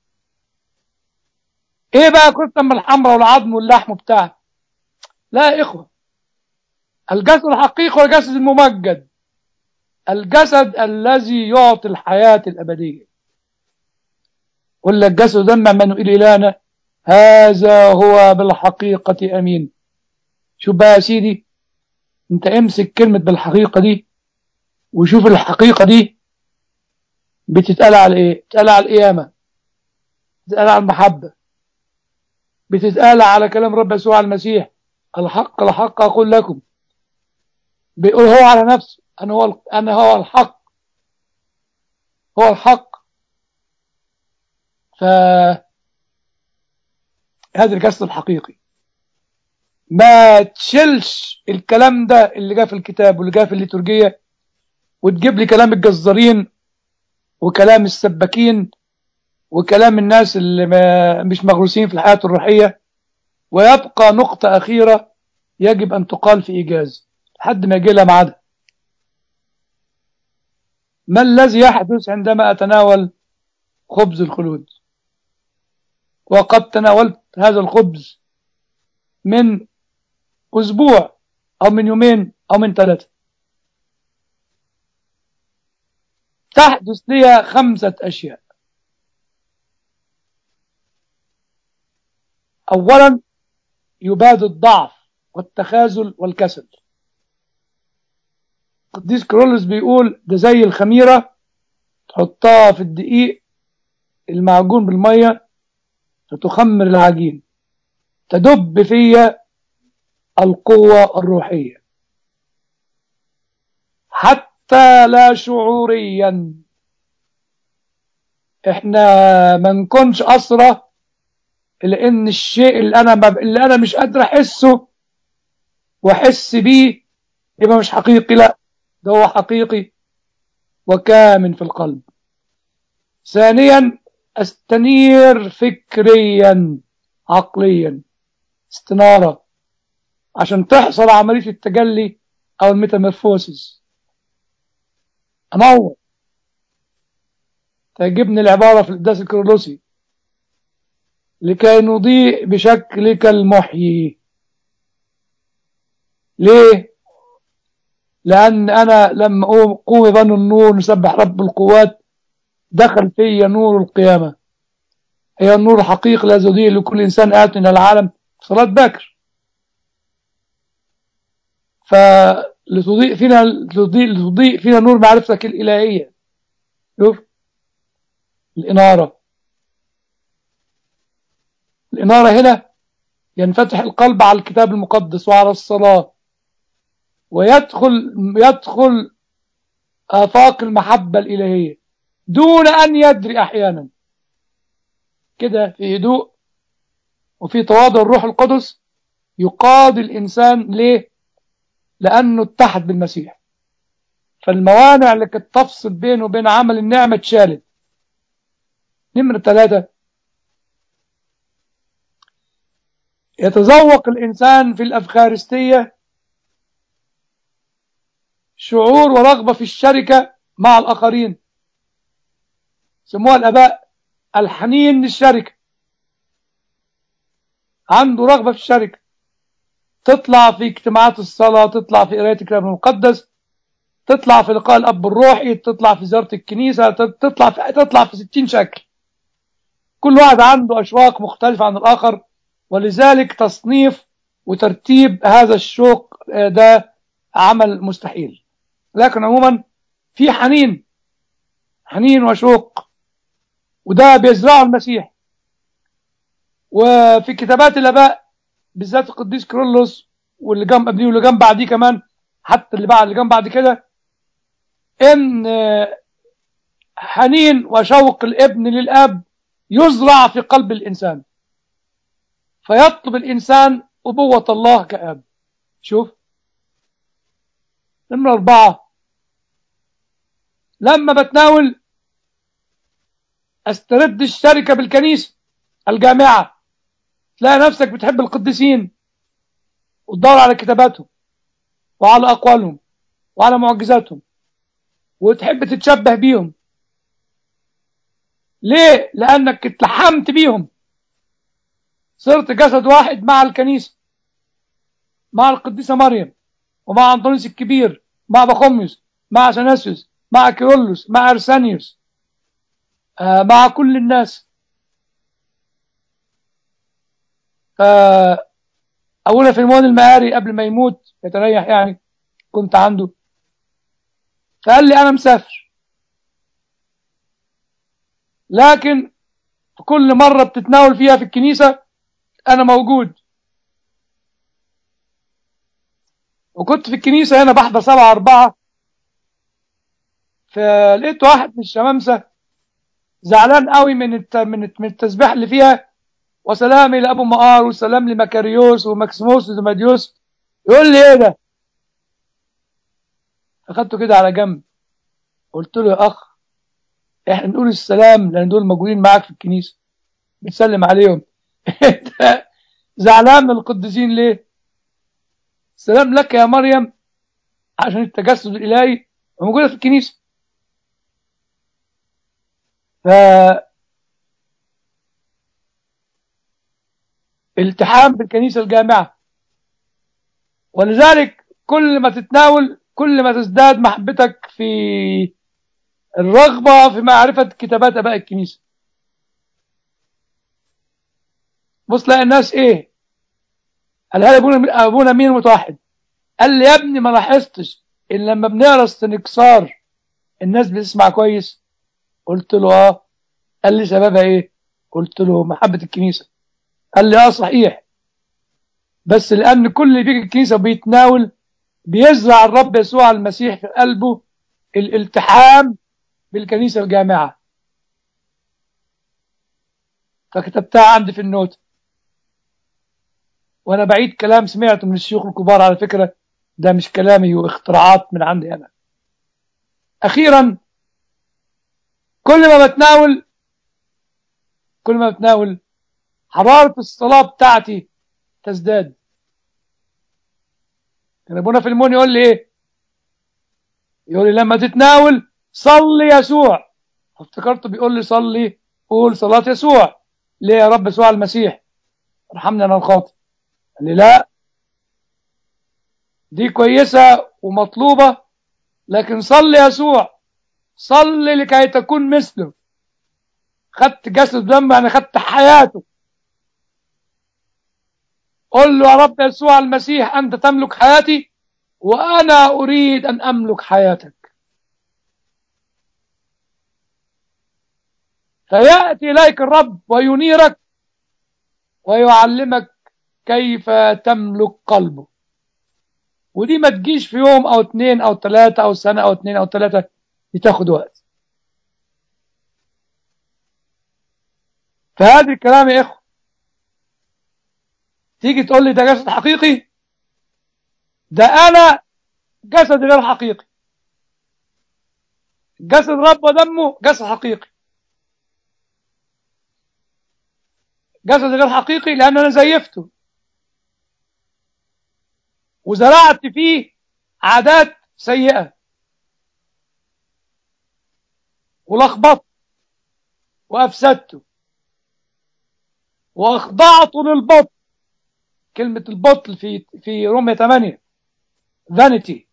ايه بقى كرة الدم الحمراء والعظم واللحم وبتاع لا يا اخوه الجسد الحقيقي هو الجسد الممجد الجسد الذي يعطي الحياة الأبدية قل لك جسد دم من إلى إلهنا هذا هو بالحقيقة أمين شوف بقى يا سيدي انت امسك كلمة بالحقيقة دي وشوف الحقيقة دي بتتقال على ايه بتتقال على القيامة بتتقال على المحبة بتتقال على كلام رب يسوع المسيح الحق الحق أقول لكم بيقول هو على نفسه أنا هو أنا هو الحق هو الحق ف هذا الجسد الحقيقي ما تشيلش الكلام ده اللي جاء في الكتاب واللي جاء في الليتورجية وتجيب لي كلام الجزارين وكلام السباكين وكلام الناس اللي ما مش مغروسين في الحياة الروحية ويبقى نقطة أخيرة يجب أن تقال في إيجاز لحد ما يجي لها ميعادها ما الذي يحدث عندما أتناول خبز الخلود وقد تناولت هذا الخبز من أسبوع أو من يومين أو من ثلاثة تحدث لي خمسة أشياء أولا يباد الضعف والتخاذل والكسل قديس كرولوس بيقول ده زي الخميرة تحطها في الدقيق المعجون بالمية فتخمر العجين تدب فيا القوة الروحية حتى لا شعوريا احنا ما نكونش أسرة لأن الشيء اللي أنا ما اللي أنا مش قادر أحسه وأحس بيه يبقى مش حقيقي لا ده هو حقيقي وكامن في القلب ثانيا استنير فكريا عقليا استنارة عشان تحصل عملية التجلي أو الميتامورفوسيس أنور تعجبني العبارة في القداس الكرولوسي لكي نضيء بشكلك المحيي ليه لأن أنا لما قوم بنو النور نسبح رب القوات دخل في نور القيامة هي النور الحقيقي الذي يضيء لكل إنسان آت من العالم صلاة باكر فلتضيء فينا لتضيء, لتضيء فينا نور معرفتك الإلهية شوف الإنارة الإنارة هنا ينفتح القلب على الكتاب المقدس وعلى الصلاة ويدخل يدخل آفاق المحبة الإلهية دون أن يدري أحيانا كده في هدوء وفي تواضع الروح القدس يقاضي الإنسان ليه؟ لأنه اتحد بالمسيح فالموانع اللي كانت تفصل بينه وبين عمل النعمة اتشالت نمرة ثلاثة يتذوق الإنسان في الأفخارستية شعور ورغبة في الشركة مع الآخرين سموها الآباء الحنين للشركة عنده رغبة في الشركة تطلع في اجتماعات الصلاة تطلع في قراية الكتاب المقدس تطلع في لقاء الأب الروحي تطلع في زيارة الكنيسة تطلع في تطلع في 60 شكل كل واحد عنده أشواق مختلفة عن الآخر ولذلك تصنيف وترتيب هذا الشوق ده عمل مستحيل لكن عموما في حنين حنين وشوق وده بيزرعه المسيح وفي كتابات الآباء بالذات القديس كيرلس واللي جنب قبليه واللي جنب بعديه كمان حتى اللي بعد اللي جنب بعد كده ان حنين وشوق الابن للاب يزرع في قلب الانسان فيطلب الانسان ابوه الله كاب شوف نمرة أربعة لما بتناول استرد الشركة بالكنيسة الجامعة تلاقي نفسك بتحب القديسين وتدور على كتاباتهم وعلى أقوالهم وعلى معجزاتهم وتحب تتشبه بيهم ليه؟ لأنك اتلحمت بيهم صرت جسد واحد مع الكنيسة مع القديسة مريم ومع أنطونيوس الكبير مع بخوميوس مع سناسيوس مع كيرلس مع أرسانيوس آه مع كل الناس أولا في المون المآري قبل ما يموت يتريح يعني كنت عنده فقال لي أنا مسافر لكن في كل مرة بتتناول فيها في الكنيسة أنا موجود وكنت في الكنيسة هنا بحضر سبعة أربعة فلقيت واحد من الشمامسة زعلان قوي من من التسبيح اللي فيها وسلام إلى أبو مقار وسلام لمكاريوس ومكسيموس وزماديوس يقول لي إيه ده؟ أخدته كده على جنب قلت له يا أخ إحنا نقول السلام لأن دول موجودين معاك في الكنيسة بتسلم عليهم أنت زعلان من القديسين ليه؟ سلام لك يا مريم عشان التجسد الإلهي موجودة في الكنيسة ف التحام بالكنيسة الجامعة ولذلك كل ما تتناول كل ما تزداد محبتك في الرغبة في معرفة كتابات أباء الكنيسة بص لاقي الناس ايه قال هل ابونا ابونا مين متوحد قال لي يا ابني ما لاحظتش ان لما بنقرا استنكسار الناس بتسمع كويس قلت له اه قال لي سببها ايه قلت له محبة الكنيسة قال لي اه صحيح بس لان كل اللي بيجي الكنيسة بيتناول بيزرع الرب يسوع المسيح في قلبه الالتحام بالكنيسة الجامعة فكتبتها عندي في النوت وانا بعيد كلام سمعته من الشيوخ الكبار على فكرة ده مش كلامي واختراعات من عندي انا اخيرا كل ما بتناول كل ما بتناول حرارة الصلاة بتاعتي تزداد كان ابونا في المون يقول لي ايه يقول لي لما تتناول صلي يسوع افتكرته بيقول لي صلي قول صلاة يسوع ليه يا رب يسوع المسيح ارحمنا انا الخاطئ قال لي لا دي كويسة ومطلوبة لكن صلي يسوع صلي لكي تكون مثله خدت جسد دم يعني خدت حياته قل له يا رب يسوع المسيح أنت تملك حياتي وأنا أريد أن أملك حياتك فيأتي إليك الرب وينيرك ويعلمك كيف تملك قلبه ودي ما تجيش في يوم أو اتنين أو تلاتة أو سنة أو اتنين أو تلاتة دي تاخد وقت فهذا الكلام يا إخوة تيجي تقول لي ده جسد حقيقي ده أنا جسد غير حقيقي جسد رب ودمه جسد حقيقي جسد غير حقيقي لأن أنا زيفته وزرعت فيه عادات سيئة ولخبطت وأفسدته وأخضعته للبطل كلمة البطل في في رومية 8 فانيتي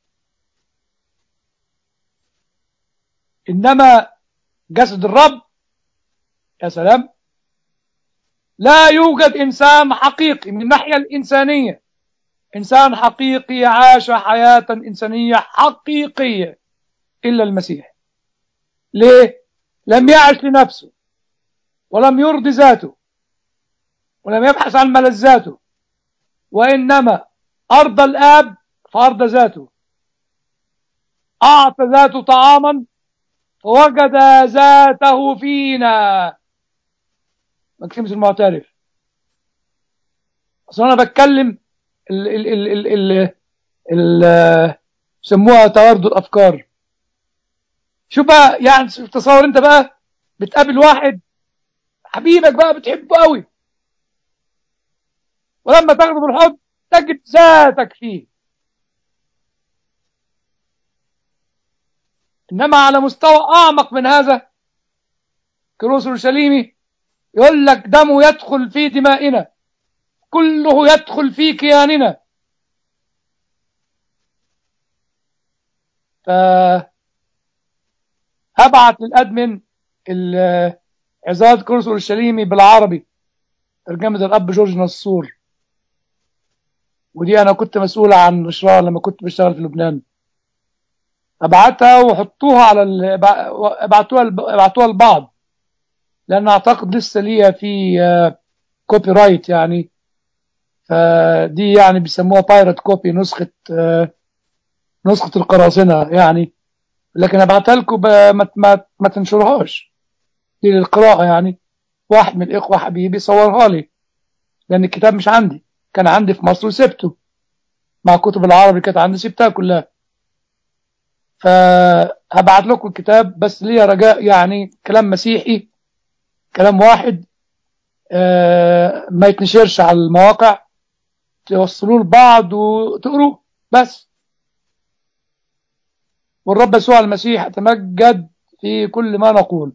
إنما جسد الرب يا سلام لا يوجد إنسان حقيقي من الناحية الإنسانية إنسان حقيقي عاش حياة إنسانية حقيقية إلا المسيح ليه؟ لم يعش لنفسه ولم يرضي ذاته ولم يبحث عن ملذاته وإنما أرضى الآب فأرضى ذاته أعطى ذاته طعاما فوجد ذاته فينا مكسيمس المعترف اصل انا بتكلم ال ال ال ال ال ال سموها توارد الافكار شوف بقى يعني تصور انت بقى بتقابل واحد حبيبك بقى بتحبه قوي ولما تاخده بالحب تجد ذاتك فيه انما على مستوى اعمق من هذا كروس اورشليمي يقول لك دمه يدخل في دمائنا كله يدخل في كياننا فهبعت للأدمن عظات كورس اورشليمي بالعربي ترجمة الأب جورج نصور ودي أنا كنت مسؤول عن نشرها لما كنت بشتغل في لبنان ابعتها وحطوها على ال... ابعتوها ابعتوها لبعض لان اعتقد لسه ليها في كوبي رايت يعني فدي يعني بيسموها بايرت كوبي نسخة نسخة القراصنة يعني لكن ابعتها لكم ما, ما, ما تنشرهاش دي للقراءة يعني واحد من الاخوة حبيبي صورها لي لان الكتاب مش عندي كان عندي في مصر وسبته مع كتب العربي كانت عندي سبتها كلها فهبعت لكم الكتاب بس ليا رجاء يعني كلام مسيحي كلام واحد آه ما يتنشرش على المواقع توصلوه لبعض وتقروه بس والرب يسوع المسيح يتمجد في كل ما نقول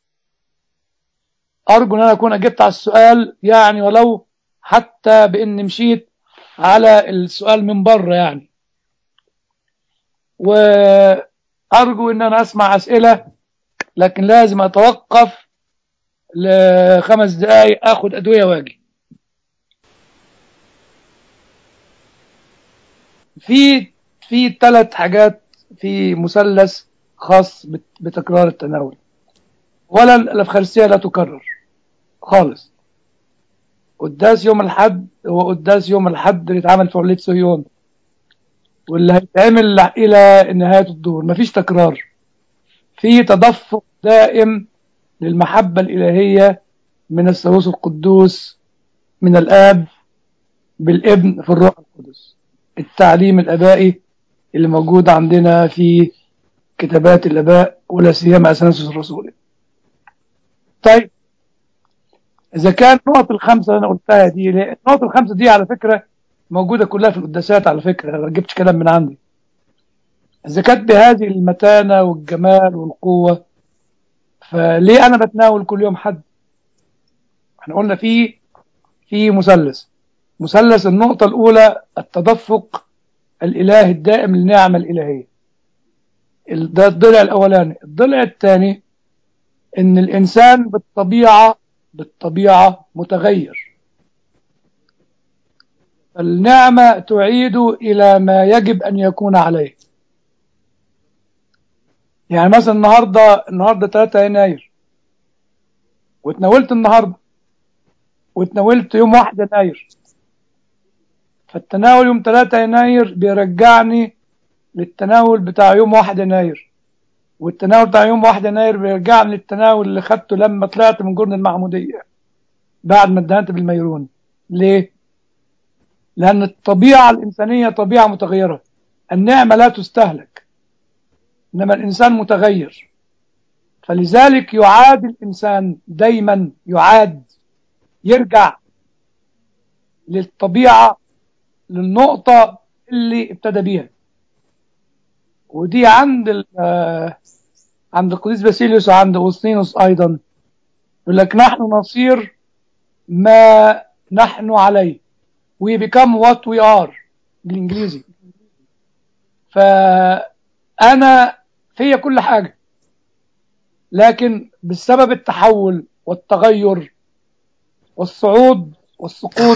أرجو أن أنا أكون أجبت على السؤال يعني ولو حتى بإن مشيت على السؤال من بره يعني وأرجو أن أنا أسمع أسئلة لكن لازم أتوقف لخمس دقايق أخذ أدوية واجي في في ثلاث حاجات في مثلث خاص بتكرار التناول ولا الأفخارستية لا تكرر خالص قداس يوم الحد هو قداس يوم الحد اللي اتعمل في علية صهيون واللي هيتعمل إلى نهاية الظهر مفيش تكرار في تدفق دائم للمحبة الإلهية من الثالوث القدوس من الآب بالابن في الروح القدس التعليم الآبائي اللي موجود عندنا في كتابات الآباء ولا سيما أثناسوس الرسول طيب إذا كان النقط الخمسة اللي أنا قلتها دي النقط الخمسة دي على فكرة موجودة كلها في القداسات على فكرة أنا ما جبتش كلام من عندي إذا كانت بهذه المتانة والجمال والقوة فليه أنا بتناول كل يوم حد احنا قلنا في في مثلث مثلث النقطة الأولى التدفق الإلهي الدائم للنعمة الإلهية ده الضلع الأولاني الضلع الثاني إن الإنسان بالطبيعة بالطبيعة متغير النعمة تعيد إلى ما يجب أن يكون عليه يعني مثلا النهاردة النهاردة 3 يناير واتناولت النهارده واتناولت يوم 1 يناير فالتناول يوم 3 يناير بيرجعني للتناول بتاع يوم 1 يناير والتناول بتاع يوم 1 يناير بيرجعني للتناول اللي خدته لما طلعت من جرن المعمودية بعد ما اتدهنت بالميرون ليه؟ لأن الطبيعة الإنسانية طبيعة متغيرة النعمة لا تستهلك إنما الإنسان متغير فلذلك يعاد الإنسان دايما يعاد يرجع للطبيعة للنقطة اللي ابتدى بيها ودي عند عند القديس باسيليوس وعند أوسطينوس أيضا يقول لك نحن نصير ما نحن عليه we become what we are بالإنجليزي فأنا فيا كل حاجة لكن بسبب التحول والتغير والصعود والسقوط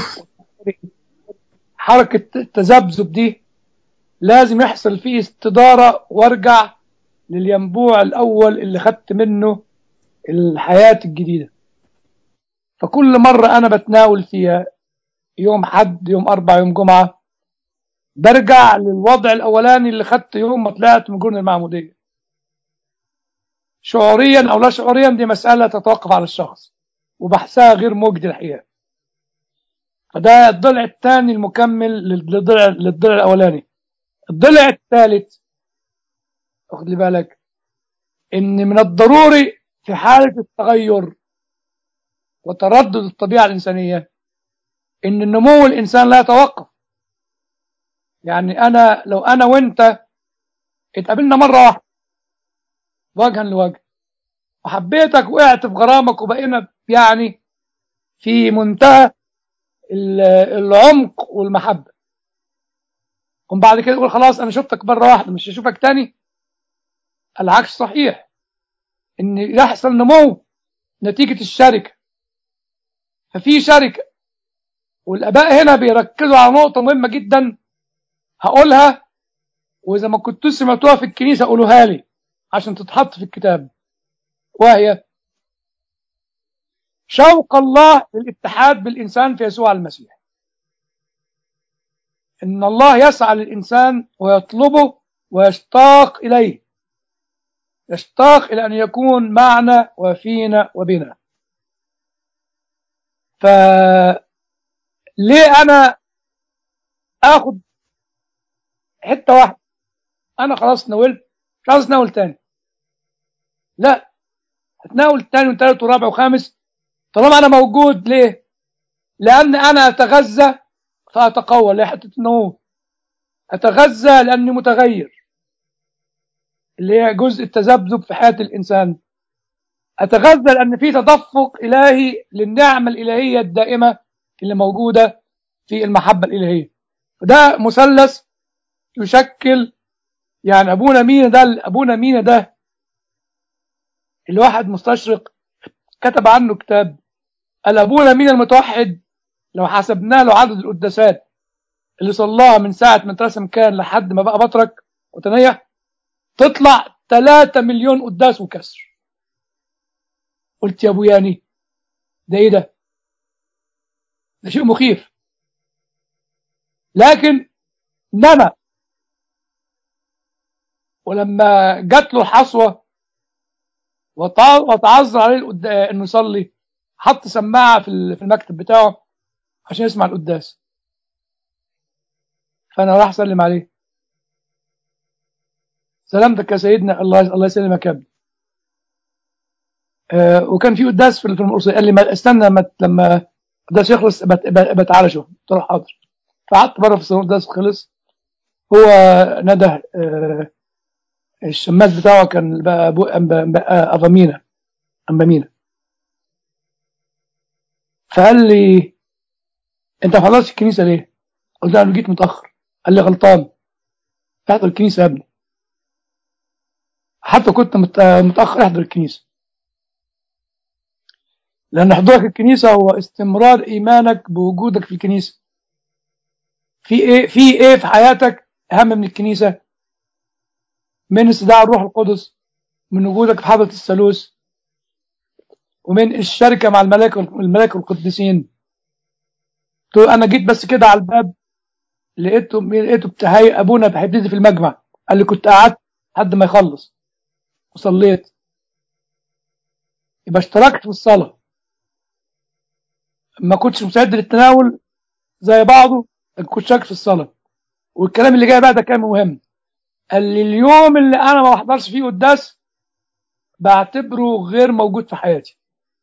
حركة التذبذب دي لازم يحصل فيه استدارة وارجع للينبوع الأول اللي خدت منه الحياة الجديدة فكل مرة أنا بتناول فيها يوم حد يوم أربع يوم جمعة برجع للوضع الأولاني اللي خدته يوم ما طلعت من جرن المعمودية شعوريا أو لا شعوريا دي مسألة تتوقف على الشخص وبحثها غير مجدي الحقيقة فده الضلع الثاني المكمل للضلع للضلع الأولاني الضلع الثالث واخد لي بالك إن من الضروري في حالة التغير وتردد الطبيعة الإنسانية إن النمو الإنسان لا يتوقف يعني أنا لو أنا وأنت اتقابلنا مرة واحدة وجها لوجه وحبيتك وقعت في غرامك وبقينا يعني في منتهى العمق والمحبة ومن بعد كده يقول خلاص أنا شفتك مرة واحدة مش هشوفك تاني العكس صحيح إن يحصل نمو نتيجة الشركة ففي شركة والآباء هنا بيركزوا على نقطة مهمة جدا هقولها وإذا ما كنتوا سمعتوها في الكنيسة قولوها لي عشان تتحط في الكتاب وهي شوق الله للاتحاد بالإنسان في يسوع المسيح إن الله يسعى للإنسان ويطلبه ويشتاق إليه يشتاق إلى أن يكون معنا وفينا وبنا فليه أنا آخد حتة واحدة أنا خلاص ناولت مش عاوز أتناول تاني لا هتناول تاني وتالت ورابع وخامس طالما أنا موجود ليه؟ لأن أنا أتغذى فأتقوى اللي حتة النمو أتغذى لأني متغير اللي هي جزء التذبذب في حياة الإنسان أتغذى لأن في تدفق إلهي للنعمة الإلهية الدائمة اللي موجودة في المحبة الإلهية وده مثلث يشكل يعني أبونا مينا ده أبونا مينا ده الواحد مستشرق كتب عنه كتاب الأبونا مينا المتوحد لو حسبنا له عدد القداسات اللي صلاها من ساعة ما اترسم كان لحد ما بقى بطرك وتنيح تطلع 3 مليون قداس وكسر قلت يا ابو ياني ده ايه ده ده شيء مخيف لكن نما ولما جات له الحصوة وتعذر عليه انه يصلي حط سماعة في المكتب بتاعه عشان يسمع القداس فانا راح اسلم عليه سلامتك يا سيدنا الله الله يسلمك يا ابني آه وكان في قداس في المرقصية قال لي ما استنى ما لما القداس يخلص بتعالى شوف قلت له حاضر فقعدت بره في الصالون القداس خلص هو نده آه الشماس بتاعه كان بقى ابو افامينا امبامينا فقال لي انت ما حضرتش الكنيسه ليه؟ قلت له انا جيت متاخر قال لي غلطان احضر الكنيسه يا ابني حتى كنت متاخر احضر الكنيسه لان حضورك الكنيسه هو استمرار ايمانك بوجودك في الكنيسه في ايه في ايه في حياتك اهم من الكنيسه من استدعاء الروح القدس من وجودك في حضره الثالوث ومن الشركة مع الملائكة الملائكة القديسين قلت له أنا جيت بس كده على الباب لقيته لقيته بتهيئ أبونا هيبتدي في المجمع قال لي كنت قعدت لحد ما يخلص وصليت يبقى اشتركت في الصلاة ما كنتش مستعد للتناول زي بعضه لكن كنت شاك في الصلاة والكلام اللي جاي بقى ده كان مهم قال لي اليوم اللي انا ما بحضرش فيه قداس بعتبره غير موجود في حياتي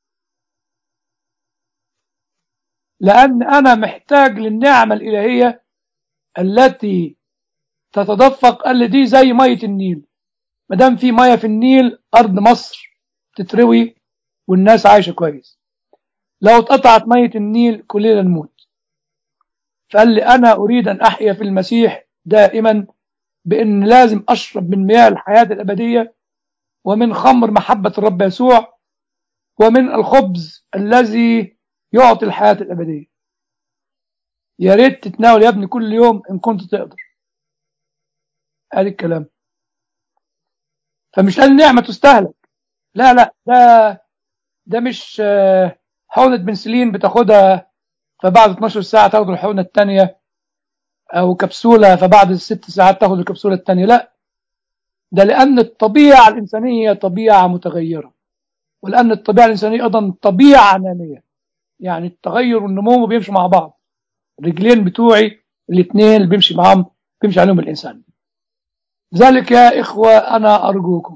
لان انا محتاج للنعمة الالهية التي تتدفق قال لي دي زي مية النيل ما دام في مية في النيل ارض مصر تتروي والناس عايشة كويس لو اتقطعت مية النيل كلنا نموت فقال لي أنا أريد أن أحيا في المسيح دائما بأن لازم أشرب من مياه الحياة الأبدية ومن خمر محبة الرب يسوع ومن الخبز الذي يعطي الحياة الأبدية يا ريت تتناول يا ابني كل يوم إن كنت تقدر هذا الكلام فمش لأن النعمة تستهلك لا لا ده ده مش حقنة بنسلين بتاخدها فبعد 12 ساعة تاخد الحقنة الثانية أو كبسولة فبعد الست ساعات تاخد الكبسولة الثانية لا ده لأن الطبيعة الإنسانية طبيعة متغيرة ولأن الطبيعة الإنسانية أيضا طبيعة أنانية يعني التغير والنمو بيمشوا مع بعض الرجلين بتوعي الاثنين اللي بيمشي معاهم بيمشي عليهم الإنسان ذلك يا إخوة أنا أرجوكم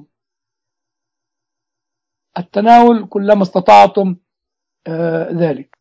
التناول كلما استطعتم آه ذلك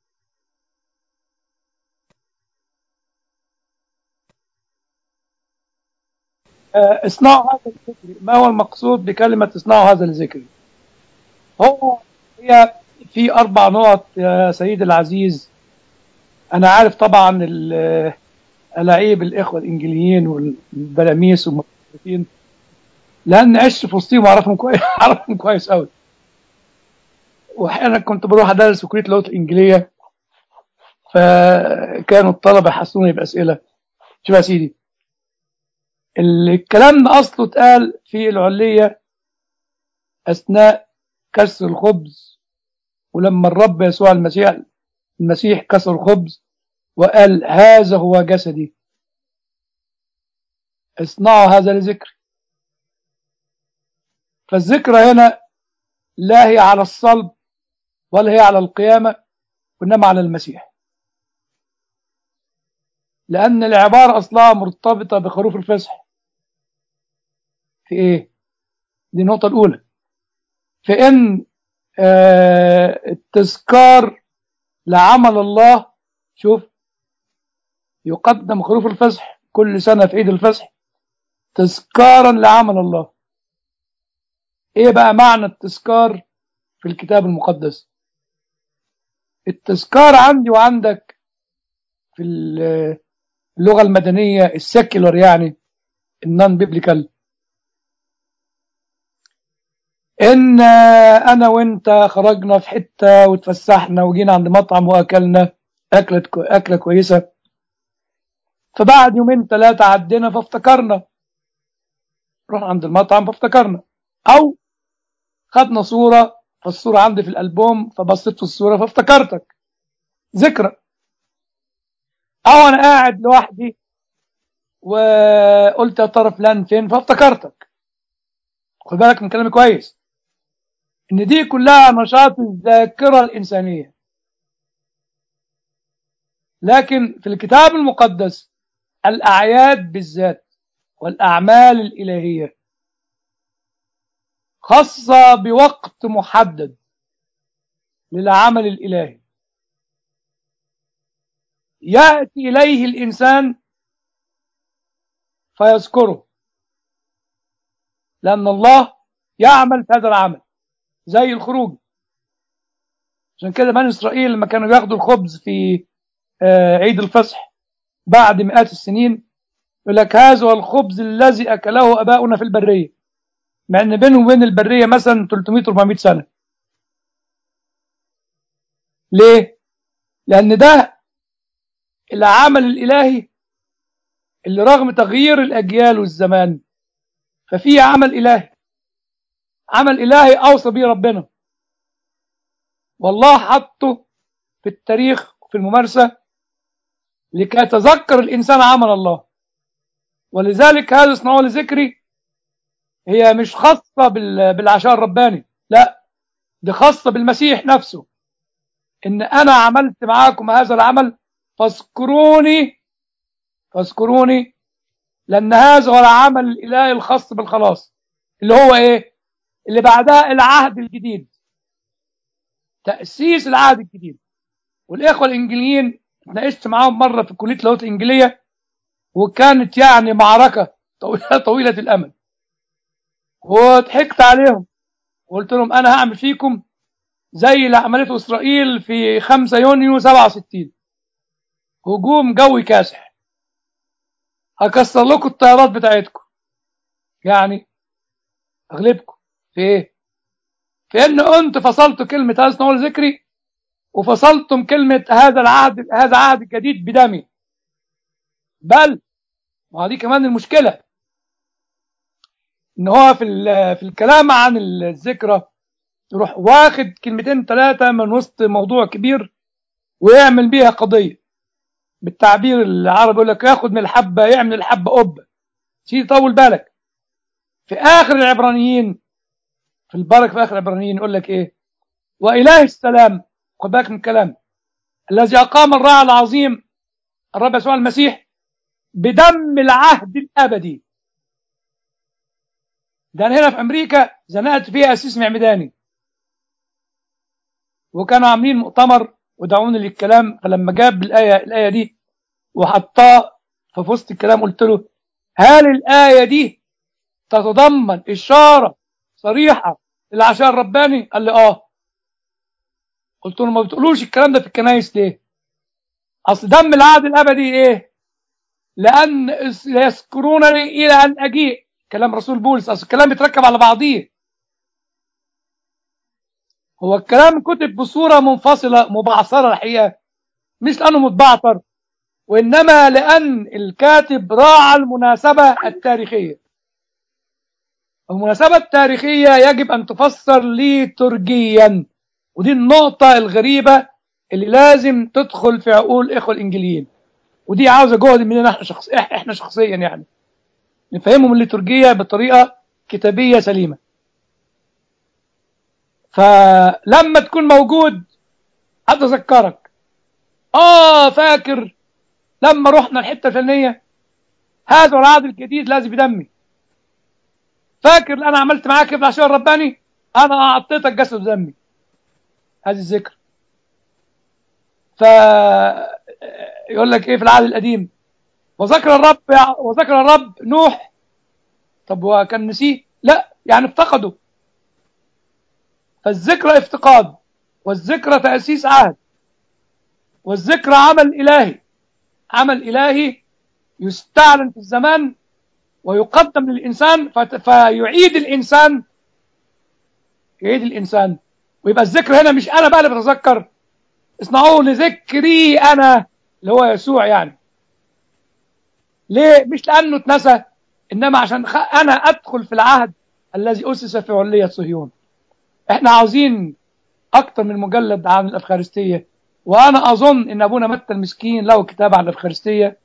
آه اصنعوا هذا الذكر ما هو المقصود بكلمة اصنعوا هذا الذكر هو هي في أربع نقط يا سيدي العزيز أنا عارف طبعا ألاعيب الإخوة الإنجليين والبلاميس والمؤسسين لأن عشت في وسطهم وأعرفهم كويس أعرفهم كويس أوي واحيانا كنت بروح ادرس في كليه اللغات الانجليزيه فكانوا الطلبه يحسوني باسئله شوف يا سيدي الكلام ده اصله اتقال في العليه اثناء كسر الخبز ولما الرب يسوع المسيح المسيح كسر الخبز وقال هذا هو جسدي اصنعوا هذا لذكر فالذكرى هنا لا هي على الصلب ولا هي على القيامة وإنما على المسيح لأن العبارة أصلها مرتبطة بخروف الفصح في إيه؟ دي النقطة الأولى في إن آه التذكار لعمل الله شوف يقدم خروف الفصح كل سنة في عيد الفصح تذكارا لعمل الله ايه بقى معنى التذكار في الكتاب المقدس التذكار عندي وعندك في اللغة المدنية السكيلر يعني النون بيبليكال ان انا وانت خرجنا في حتة وتفسحنا وجينا عند مطعم واكلنا اكلة اكلة كويسة فبعد يومين ثلاثة عدينا فافتكرنا رحنا عند المطعم فافتكرنا او خدنا صورة فالصورة عندي في الألبوم فبصيت في الصورة فافتكرتك ذكرى أو أنا قاعد لوحدي وقلت يا ترى فلان فين فافتكرتك خد بالك من كلامي كويس إن دي كلها نشاط الذاكرة الإنسانية لكن في الكتاب المقدس الأعياد بالذات والأعمال الإلهية خاصة بوقت محدد للعمل الإلهي يأتي إليه الإنسان فيذكره لأن الله يعمل في هذا العمل زي الخروج عشان كده بني إسرائيل لما كانوا بياخدوا الخبز في عيد الفصح بعد مئات السنين يقول لك هذا هو الخبز الذي أكله أباؤنا في البرية مع ان بينهم وبين البريه مثلا 300 400 سنه ليه لان ده العمل الالهي اللي رغم تغيير الاجيال والزمان ففي عمل الهي عمل الهي اوصى به ربنا والله حطه في التاريخ وفي الممارسة لكي يتذكر الإنسان عمل الله ولذلك هذا اصنعوا لذكري هي مش خاصة بالعشاء الرباني لا دي خاصة بالمسيح نفسه إن أنا عملت معاكم هذا العمل فاذكروني فاذكروني لأن هذا هو العمل الإلهي الخاص بالخلاص اللي هو إيه؟ اللي بعدها العهد الجديد تأسيس العهد الجديد والإخوة الإنجليين اتناقشت معاهم مرة في كلية اللاهوت الإنجيلية وكانت يعني معركة طويلة, طويلة الأمد وضحكت عليهم وقلت لهم أنا هعمل فيكم زي اللي عملته إسرائيل في 5 يونيو 67 هجوم جوي كاسح هكسر لكم الطيارات بتاعتكم يعني أغلبكم في إيه؟ في إن أنتوا فصلتوا كلمة هذا نقول ذكري وفصلتم كلمة هذا العهد هذا عهد جديد بدمي بل وهذه كمان المشكلة ان هو في في الكلام عن الذكرى يروح واخد كلمتين ثلاثة من وسط موضوع كبير ويعمل بيها قضية بالتعبير العربي يقول لك ياخد من الحبة يعمل الحبة قبة شيء طول بالك في آخر العبرانيين في البركة في آخر العبرانيين يقول لك إيه وإله السلام خد بالك من الكلام الذي أقام الراعي العظيم الرب يسوع المسيح بدم العهد الأبدي ده هنا في أمريكا زنقت فيها أسيس معمداني وكانوا عاملين مؤتمر ودعوني للكلام فلما جاب الآية الآية دي وحطها في وسط الكلام قلت له هل الآية دي تتضمن إشارة صريحة للعشاء الرباني قال لي آه قلت له ما بتقولوش الكلام ده في الكنايس ليه أصل دم العهد الأبدي إيه لأن يذكرونني إلى أن أجيء كلام رسول بولس أصل الكلام بيتركب على بعضيه هو الكلام كتب بصورة منفصلة مبعثرة الحقيقة مش لأنه متبعثر وإنما لأن الكاتب راعى المناسبة التاريخية المناسبة التاريخية يجب أن تفسر ليترجيا ودي النقطة الغريبة اللي لازم تدخل في عقول الإخوة الإنجليين ودي عاوزة جهد مننا احنا شخص احنا شخصيا يعني نفهمهم الليتورجية بطريقة كتابية سليمة فلما تكون موجود أتذكرك آه فاكر لما رحنا الحتة الفلانية هذا العهد الجديد لازم بدمي فاكر أنا عملت معاك في العشاء الرباني أنا أعطيتك جسد دمي هذه الذكر ف يقول لك ايه في العهد القديم وذكر الرب وذكر الرب نوح طب هو كان نسيه لا يعني افتقده فالذكرى افتقاد والذكرى تأسيس عهد والذكرى عمل إلهي عمل إلهي يستعلن في الزمان ويقدم للإنسان فيعيد الإنسان يعيد الإنسان ويبقى الذكر هنا مش أنا بقى اللي بتذكر اصنعوه لذكري أنا اللي هو يسوع يعني ليه مش لأنه اتنسى إنما عشان أنا أدخل في العهد الذي أسس في علية صهيون احنا عاوزين أكتر من مجلد عن الأفخارستية وأنا أظن إن أبونا متى المسكين له كتاب عن الأفخارستية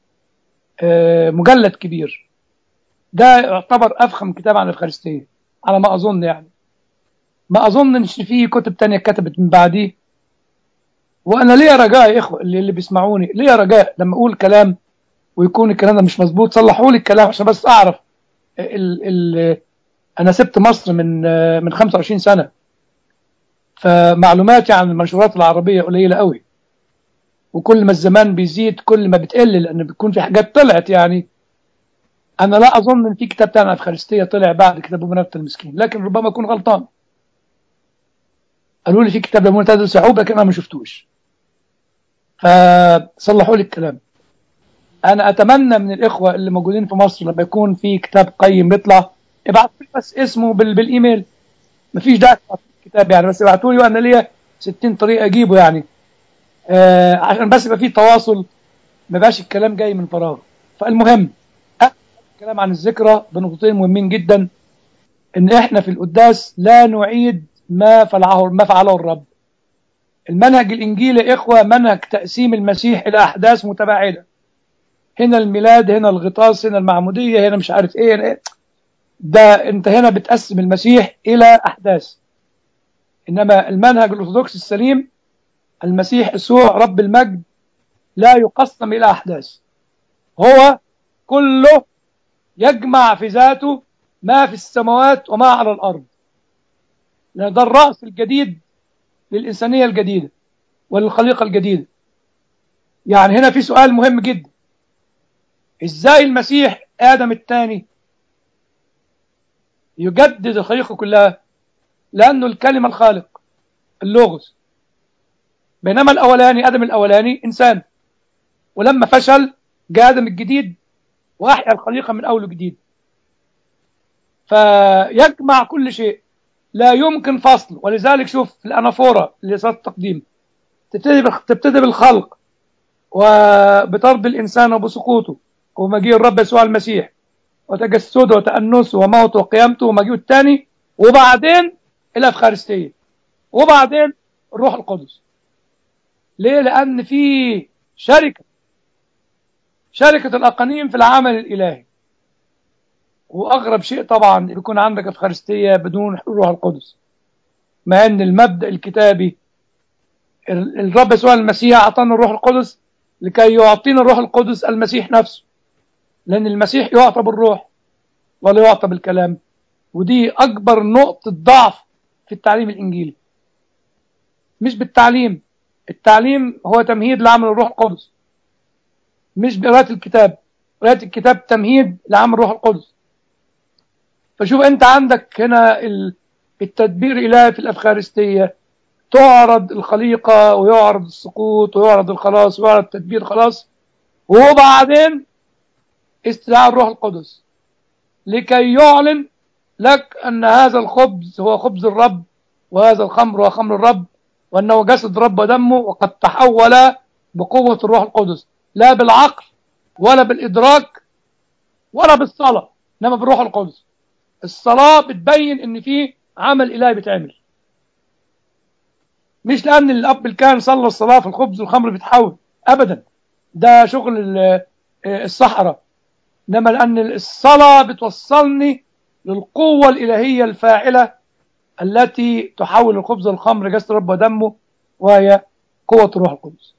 مجلد كبير ده يعتبر أفخم كتاب عن الأفخارستية على ما أظن يعني ما أظن إن فيه كتب تانية كتبت من بعديه وأنا ليا رجاء يا إخوة اللي, اللي بيسمعوني ليا رجاء لما أقول كلام ويكون الكلام ده مش مظبوط صلحوا لي الكلام عشان بس أعرف ال ال أنا سبت مصر من من 25 سنة فمعلوماتي عن المنشورات العربية قليلة قوي وكل ما الزمان بيزيد كل ما بتقل لأن بيكون في حاجات طلعت يعني أنا لا أظن إن في كتاب تاني عن الأفخارستية طلع بعد كتاب أبو نبت المسكين لكن ربما أكون غلطان قالوا لي في كتاب لمونة تدرس يعقوب لكن أنا ما شفتوش فصلحوا لي الكلام أنا أتمنى من الإخوة اللي موجودين في مصر لما يكون في كتاب قيم بيطلع ابعتوا لي بس اسمه بال... بالإيميل مفيش داعي كتاب يعني بس ابعتوا لي وأنا ليا 60 طريقة أجيبه يعني آه عشان بس يبقى في تواصل ما يبقاش الكلام جاي من فراغ فالمهم الكلام عن الذكرى بنقطتين مهمين جدا ان احنا في القداس لا نعيد ما فعله ما فعله الرب المنهج الإنجيلي يا إخوة منهج تقسيم المسيح إلى أحداث متباعدة هنا الميلاد هنا الغطاس هنا المعمودية هنا مش عارف إيه, هنا إيه. ده أنت هنا بتقسم المسيح إلى أحداث إنما المنهج الأرثوذكسي السليم المسيح يسوع رب المجد لا يقسم إلى أحداث هو كله يجمع في ذاته ما في السماوات وما على الأرض لأن ده الرأس الجديد للإنسانية الجديدة وللخليقة الجديدة يعني هنا في سؤال مهم جدا إزاي المسيح آدم الثاني يجدد الخليقة كلها لأنه الكلمة الخالق اللوغوس بينما الأولاني آدم الأولاني إنسان ولما فشل جاء آدم الجديد وأحيا الخليقة من أول وجديد فيجمع كل شيء لا يمكن فصل ولذلك شوف الأنافورة اللي صار التقديم تبتدي تبتدي بالخلق وبطرد الإنسان وبسقوطه ومجيء الرب يسوع المسيح وتجسده وتأنسه وموته وقيامته ومجيء الثاني وبعدين الأفخارستية وبعدين الروح القدس ليه؟ لأن في شركة شركة الأقانيم في العمل الإلهي وأغرب شيء طبعا يكون عندك أفخارستية بدون الروح القدس مع أن المبدأ الكتابي الرب يسوع المسيح أعطانا الروح القدس لكي يعطينا الروح القدس المسيح نفسه لأن المسيح يعطى بالروح ولا يعطى بالكلام ودي أكبر نقطة ضعف في التعليم الإنجيلي مش بالتعليم التعليم هو تمهيد لعمل الروح القدس مش بقراءة الكتاب قراءة الكتاب تمهيد لعمل الروح القدس فشوف أنت عندك هنا التدبير الإلهي في الأفخارستية تعرض الخليقة ويعرض السقوط ويعرض الخلاص ويعرض تدبير خلاص وبعدين استدعاء الروح القدس لكي يعلن لك أن هذا الخبز هو خبز الرب وهذا الخمر هو خمر الرب وأنه جسد رب ودمه وقد تحول بقوة الروح القدس لا بالعقل ولا بالإدراك ولا بالصلاة إنما بالروح القدس الصلاة بتبين إن في عمل إلهي بيتعمل مش لأن الأب الكاهن صلى الصلاة في الخبز والخمر بيتحول أبدا ده شغل الصحراء إنما لأن الصلاة بتوصلني للقوة الإلهية الفاعلة التي تحول الخبز والخمر جسد رب ودمه وهي قوة الروح القدس